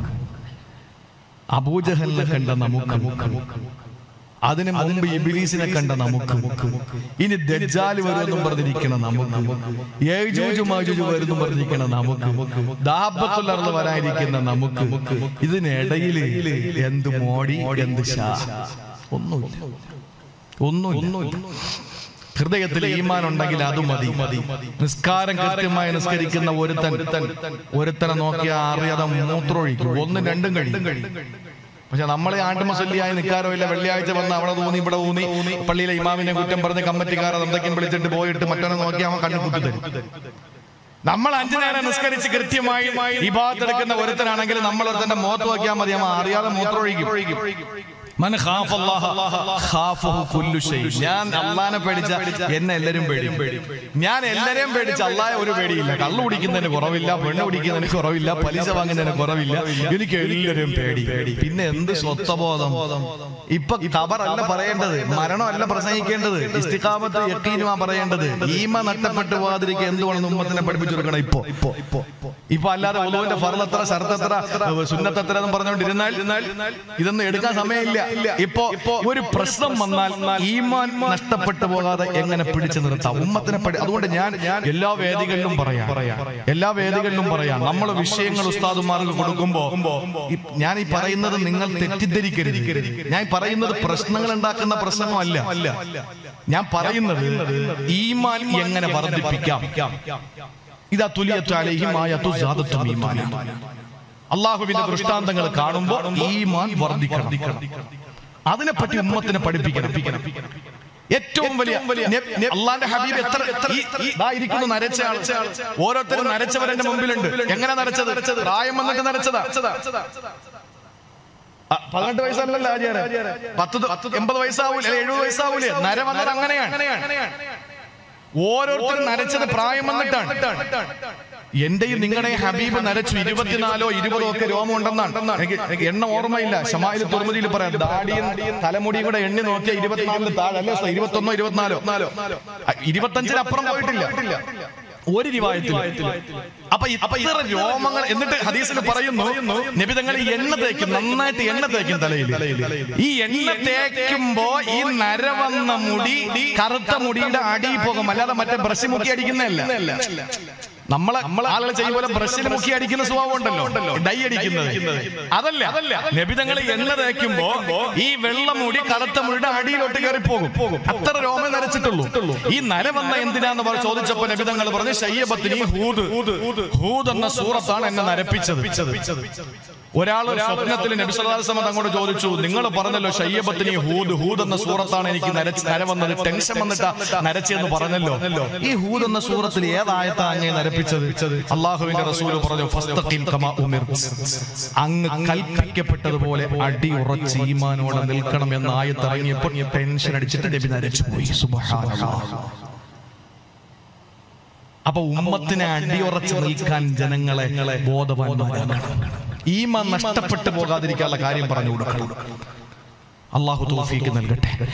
Speaker 1: അബൂജഹലിനെ കണ്ട നമുക്ക് അതിന് മുമ്പ് ഇബിലീസിനെ കണ്ട നമുക്ക് ഇനി ദജ്ജാല് വരുമെന്നും പറഞ്ഞിരിക്കണം നമുക്ക് ഏജൂജു മാജൂജു വരുമെന്നും പറഞ്ഞിരിക്കണം നമുക്ക് ദാബത്തുള്ളർന്ന് വരാനിരിക്കുന്ന നമുക്ക് ഇതിനിടയിൽ എന്ത് മോടി എന്ത് ഷാ ഒന്നുമില്ല ഒന്നുമില്ല ഹൃദയത്തിൽ ഈമാൻ ഉണ്ടെങ്കിൽ അത് മതി നിസ്കാരം കൃത്യമായി നിസ്കരിക്കുന്ന ഒരുത്തൻ ഒരുത്തനെ നോക്കിയാൽ അറിയാതെ മൂത്രമൊഴിക്കും ഒന്നും രണ്ടും കഴിയും പക്ഷെ നമ്മളെ ആണ്ടുമസല്ലിയായി നിൽക്കാറോ ഇല്ല വെള്ളിയാഴ്ച വന്ന് അവിടെ ഊന്നി ഇവിടെ ഊന്നി പള്ളിയിലെ ഇമാമിനെ കുറ്റം പറഞ്ഞ് കമ്മറ്റിക്കാരെ എന്തൊക്കെയും വിളിച്ചിട്ട് പോയിട്ട് മറ്റൊന്നെ നോക്കി അവൻ കണ്ണു കുത്തി തരും നമ്മൾ അഞ്ചു നേരം നിസ്കരിച്ച് കൃത്യമായി ഈ ഭാഗത്തെടുക്കുന്ന ഒരുത്തനാണെങ്കിൽ നമ്മൾ ഒരുത്തന്റെ മുഖത്ത് നോക്കിയാൽ മതി അവൻ അറിയാതെ മൂത്രമൊഴിക്കും മൻ ഖാഫല്ലാഹ ഖാഫഹു കുല്ലു ശൈ. ഞാൻ അള്ളാനെ പേടിച്ച എന്നെ എല്ലാരും പേടിയും ഞാൻ എല്ലാരെയും പേടിച്ച അള്ളാഹെ ഒരു പേടിയില്ല കള്ളു കുടിക്കുന്നതിന് കുറവില്ല പെണ്ണ് കുടിക്കുന്നതിന് കുറവില്ല പലിശ വാങ്ങുന്നതിന് കുറവില്ല എനിക്ക് എല്ലാവരും പേടി പിന്നെ എന്ത് സ്വത്വബോധം ഇപ്പൊ ഖബറല്ല പറയേണ്ടത് മരണമല്ല പ്രസംഗിക്കേണ്ടത് ഇസ്തിഖാമത്ത് യക്കീനുമാ പറയേണ്ടത് ഈമ നഷ്ടപ്പെട്ടു പോകാതിരിക്കുക എന്തുകൊണ്ടെന്ന് ഉമ്മത്തിനെ പഠിപ്പിച്ചു കൊടുക്കണം ഇപ്പൊ ഇപ്പൊ ഇപ്പൊ അല്ലാതെ ഒന്നുവിന്റെ ഫറലത്ര ശരത്തത്ര സുന്നത്തത്ര എന്ന് പറഞ്ഞുകൊണ്ടിരുന്നാൽ ഇതൊന്നും എടുക്കാൻ സമയമില്ല ഇപ്പൊ ഒരു പ്രശ്നം വന്നാൽ ഈമാൻ നഷ്ടപ്പെട്ടു പോകാതെ എങ്ങനെ പിടിച്ചു നിർത്താം ഉമ്മത്തിനെ പഠി അതുകൊണ്ട് ഞാൻ എല്ലാ വേദികളിലും പറയാം എല്ലാ വേദികളിലും പറയാം നമ്മൾ വിഷയങ്ങൾ ഉസ്താദുമാർക്ക് കൊടുക്കുമ്പോ ഈ- ഞാൻ ഈ പറയുന്നത് നിങ്ങൾ തെറ്റിദ്ധരിക്കരുത് ഞാൻ ഈ പറയുന്നത് പ്രശ്നങ്ങൾ ഉണ്ടാക്കുന്ന പ്രശ്നമല്ല ഞാൻ പറയുന്നത് ഈമാൻ എങ്ങനെ വർദ്ധിപ്പിക്കാം ഇതാ തുലിയത്തു അലൈഹിം ആയത്തു സാദത്തും ഈമാന അള്ളാഹുവിന്റെ ദൃഷ്ടാന്തങ്ങൾ കാണുമ്പോൾ ഈമാൻ വർദ്ധിക്കണം അതിനെപ്പറ്റി ഉമ്മത്തിനെ പഠിപ്പിക്കണം ഏറ്റവും വലിയ അള്ളാന്റെ ഹബീബ് എത്ര ഈ- ഈ ദാ ഇരിക്കുന്നു നരച്ച ആൾ ഓരോരുത്തരും നരച്ചവരെന്റെ മുമ്പിലുണ്ട് എങ്ങനെ നരച്ചത് പ്രായം വന്നിട്ട് നരച്ചതാ ആ, പതിനെട്ട് വയസ്സല്ലല്ലോ ആചാര്യ പത്ത് ത- എൺപത് വയസ്സാവൂലേ അല്ലെ എഴുപത് വയസ്സാവൂലേ നര വന്നത് അങ്ങനെയാണ് ഓരോരുത്തരും നരച്ചത് പ്രായം വന്നിട്ടാണ് എന്റെയും നിങ്ങളുടെയും ഹബീബ് നരച്ചു ഇരുപത്തിനാലോ ഇരുപതോ ഒക്കെ രോമം ഉണ്ടെന്നാണ് എനിക്ക് എനിക്ക് എണ്ണ ഓർമ്മയില്ല ഷമായിൽ തുറമുതിയിൽ പറയാം ദാടിയും തലമുടിയും കൂടെ എണ്ണി നോക്കിയാൽ ഇരുപത്തിനാലിന് താഴെ അല്ലേ ഉസ്താദ്? ഇരുപത്തൊന്നോ ഇരുപത്തിനാലോ ആ, ഇരുപത്തഞ്ചിനപ്പുറം പോയിട്ടില്ല ഒരു റിവായത്തിൽ അപ്പൊ ഈ- അപ്പൊ ഇത്ര രോമങ്ങൾ എന്നിട്ട് ഹദീസിൽ പറയുന്നു നിബിതങ്ങൾ ഈ എണ്ണ തേക്കും നന്നായിട്ട് എണ്ണ തേക്കും തലയിൽ ഈ എണ്ണ തേക്കുമ്പോ ഈ നര വന്ന മുടി കറുത്ത മുടിയുടെ അടി പോകും അല്ലാതെ മറ്റേ ബ്രഷ് മുക്കി അടിക്കുന്നതല്ല നമ്മളെ ആളുകൾ ചെയ്യും പോലെ ബ്രഷിൽ മുക്കി അടിക്കുന്ന സ്വഭാവം ഉണ്ടല്ലോ ഡൈ അടിക്കുന്നത് അതല്ല അതല്ല നബിതങ്ങൾ എണ്ണ തേക്കുമ്പോ ഈ വെള്ള മുടി കറുത്ത മുടിയുടെ അടിയിലോട്ട് കയറി പോകും അത്ര രോമം നരച്ചിട്ടുള്ളൂ ഈ നര വന്ന എന്തിനാന്ന് പറഞ്ഞ് ചോദിച്ചപ്പോ നബിതങ്ങൾ പറഞ്ഞു ശയ്യബത്തിന് ഹൂദ് ഹൂദ് എന്ന സൂറത്താണ് എന്നെ നരപ്പിച്ചത് ഒരാൾ സ്വപ്നത്തിൽ നബിസലാസമ അങ്ങോട്ട് ചോദിച്ചു നിങ്ങൾ പറഞ്ഞല്ലോ ഷയ്യബത്തിന് ഹൂദ് ഹൂദ് എന്ന സൂറത്താണ് എനിക്ക് നരച്ച് നര വന്നത് ടെൻഷൻ വന്നിട്ടാ നരച്ചെന്ന് പറഞ്ഞല്ലോ ഈ ഹൂദ് എന്ന സൂറത്തിൽ ഏതായത്താ അങ്ങേ നരപ്പിച്ചത് അള്ളാഹുവിന്റെ റസൂൽ പറഞ്ഞു "ഫസ്തഖിം കമാ ഉമിർത്." അങ്ങ് കൽപ്പിക്കപ്പെട്ടതുപോലെ അടി ഉറച്ച് ഈമാനോടെ നിൽക്കണം എന്ന ആയത്ത് ഇറങ്ങിയപ്പോൾ ടെൻഷൻ അടിച്ചിട്ട് നബി നരച്ചു പോയി സുബ്ഹാനല്ലാഹ് അപ്പൊ ഉമ്മത്തിനെ അടിയുറച്ച് നിൽക്കാൻ ജനങ്ങളെ ബോധവാന്മാരാക്കണം ഈമ നഷ്ടപ്പെട്ടു പോകാതിരിക്കാനുള്ള കാര്യം പറഞ്ഞു കൊടുക്കണം അള്ളാഹു തോഫീക്ക് നൽകട്ടെ